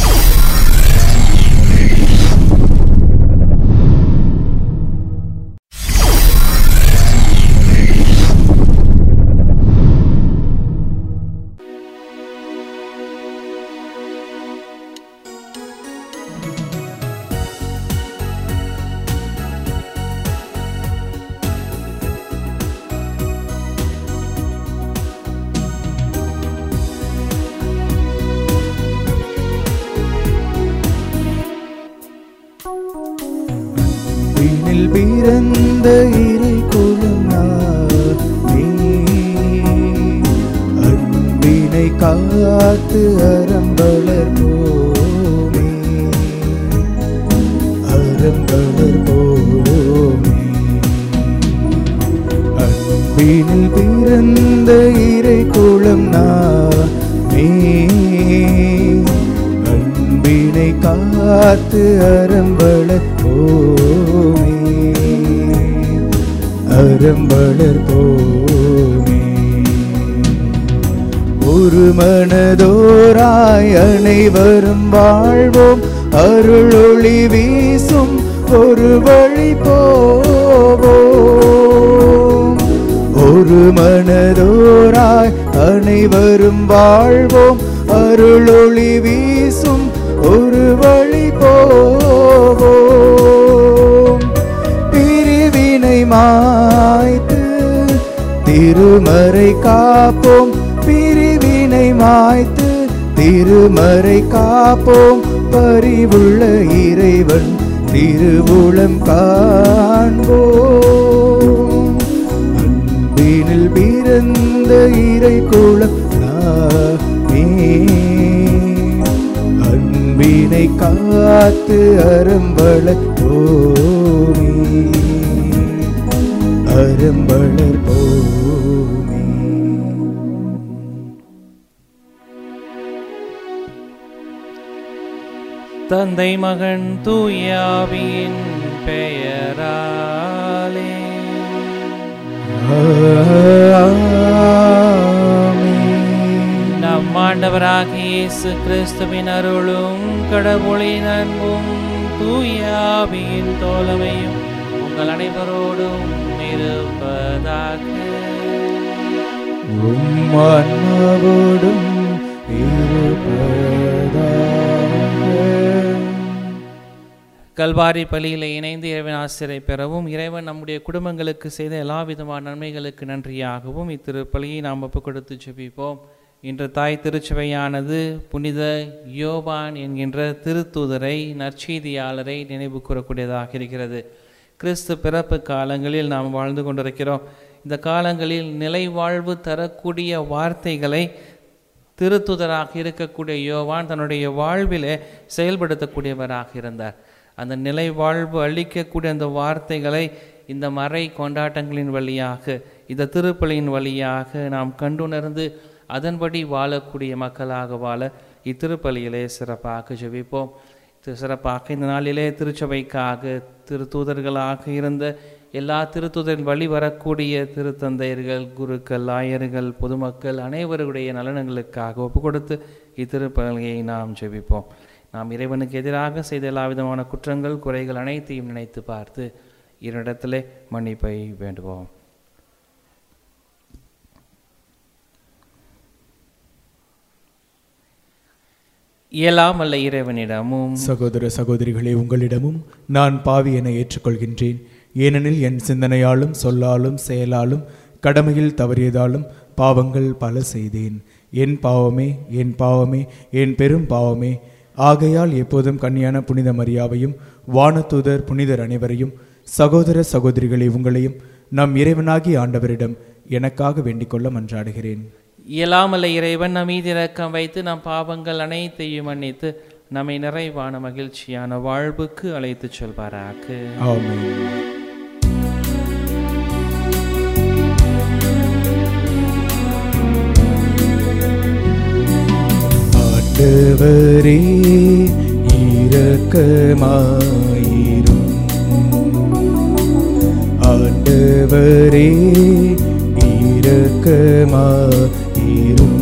Speaker 5: விண்ணில் பிறந்த இறை குலம் நீ அன்பினை காத்து அறம்பளர் போமே அறம்பளர் போமே அன்பினில் பிறந்த இறை குலம் நீ அன்பினை காத்து அறம்பளர் போமே அறம்பளர் போமே ஒரு மனதோராய் அனைவரும் வாழ்வோம் அருளொளி வீசும் ஒரு வழி போவோம் ஒரு மனதோராய் அனைவரும் வாழ்வோம் அருளொளி வீசும் ஒரு வழி போவோம் பிரிவினை மாய்த்து திருமறை காப்போம் பிரிவினை மாய்த்து திருமறை காப்போம் பரிவுள்ள இறைவன் திருவுளம் காண்போம் அன்பினில் பிறந்த இறை குலம் நாமே அன்பினை காத்து அரும்பளர் போமே அரும்பளர் போமே
Speaker 6: தந்தை மகன் தூயாவின் பெயராலே
Speaker 5: ஆமென்.
Speaker 6: நம் ஆண்டவராகிய இயேசு கிறிஸ்துவின் அருளும் கடவுளின் அன்பும் தூயாவின் தோழமையும் உங்கள் அனைவரோடும் இருப்பதாக
Speaker 5: உம் ஆன்மாவோடும் இருப்பதாக
Speaker 6: கல்வாரி பலியில் இணைந்து இறைவன் ஆசிரியை பெறவும் இறைவன் நம்முடைய குடும்பங்களுக்கு செய்த எல்லா விதமான நன்மைகளுக்கு நன்றியாகவும் இத்திருப்பலியை நாம் ஒப்புக் கொடுத்து ஜெபிப்போம் இன்று தாய் திருச்சபையானது புனித யோவான் என்கின்ற திருத்தூதரை நற்செய்தியாளரை நினைவு கூறக்கூடியதாக இருக்கிறது கிறிஸ்து பிறப்பு காலங்களில் நாம் வாழ்ந்து கொண்டிருக்கிறோம் இந்த காலங்களில் நிலை வாழ்வு தரக்கூடிய வார்த்தைகளை திருத்துதராக இருக்கக்கூடிய யோவான் தன்னுடைய வாழ்விலே செயல்படுத்தக்கூடியவராக இருந்தார் அந்த நிலை வாழ்வு அளிக்கக்கூடிய அந்த வார்த்தைகளை இந்த மறை கொண்டாட்டங்களின் வழியாக இந்த திருப்பலியின் வழியாக நாம் கண்டுணர்ந்து அதன்படி வாழக்கூடிய மக்களாக வாழ இத்திருப்பலியிலே சிறப்பாக ஜெபிப்போம் திரு சிறப்பாக இந்த நாளிலே திருச்சபைக்காக திருத்தூதர்களாக இருந்த எல்லா திருத்துதரின் வழி வரக்கூடிய திருத்தந்தையர்கள் குருக்கள் ஆயர்கள் பொதுமக்கள் அனைவருடைய நலன்களுக்காக ஒப்பு கொடுத்து இத்திருப்பலியை நாம் ஜெபிப்போம் நாம் இறைவனுக்கு எதிராக செய்த எல்லா விதமான குற்றங்கள் குறைகள் அனைத்தையும் நினைத்து பார்த்து இரண்டிடத்திலே மன்னிப்பை வேண்டுவோம் இயலாமல்ல இறைவனிடமும்
Speaker 5: சகோதர சகோதரிகளே உங்களிடமும் நான் பாவி என ஏற்றுக்கொள்கின்றேன் ஏனெனில் என் சிந்தனையாலும் சொல்லாலும் செயலாலும் கடமையில் தவறியதாலும் பாவங்கள் பல செய்தேன் என் பாவமே என் பாவமே என் பெரும் பாவமே ஆகையால் எப்போதும் கன்னியான புனித மரியாவையும் வானதூதர் புனிதர் அனைவரையும் சகோதர சகோதரிகளே உங்களையும் நம் இறைவனாகி ஆண்டவரிடம் எனக்காக வேண்டிக்கொள்ள மன்றாடுகிறேன்
Speaker 6: இயலாமல்ல இறைவன் நம் மீது இரக்கம் வைத்து நம் பாவங்கள் அனைத்தையும் மன்னித்து நம்மை நிறைவான மகிழ்ச்சியான வாழ்வுக்கு அழைத்துச் செல்வாராக
Speaker 5: ஆமென் ஆண்டவரே இரக்கமாயிரும் ஆண்டவரே இரக்கமாயிரும்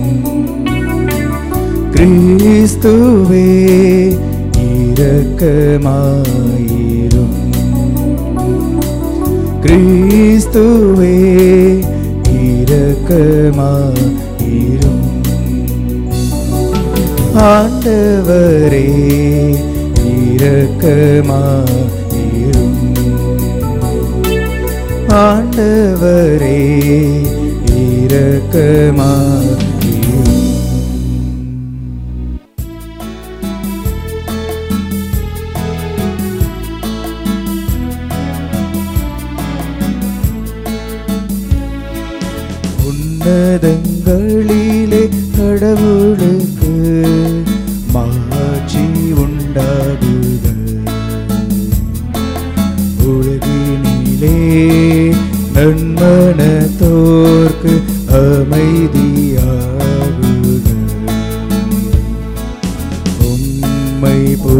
Speaker 5: கிறிஸ்துவே இரக்கமாயிரும் கிறிஸ்துவே இரக்கமாயிரும் ஆண்டவரே இரக்கமாயிரும் ஆண்டவரே இரக்கமாயிரும் உன்னதங்களிலே கடவுளுக்கு மாட்சி உண்டாகுக உலகினிலே நன்மனத்தோர்க்கு அமைதியாகுக உம்மை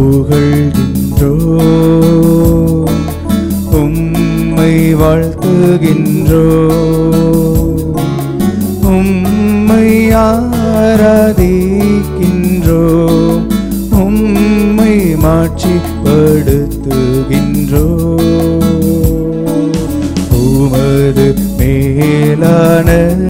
Speaker 5: புகழ்கின்றோம் உம்மை வாழ்த்துகின்றோம் உம்மை ஆராதிக்கின்றோம் உம்மை மாட்சிப்படுத்துகின்றோம் உமது மேலான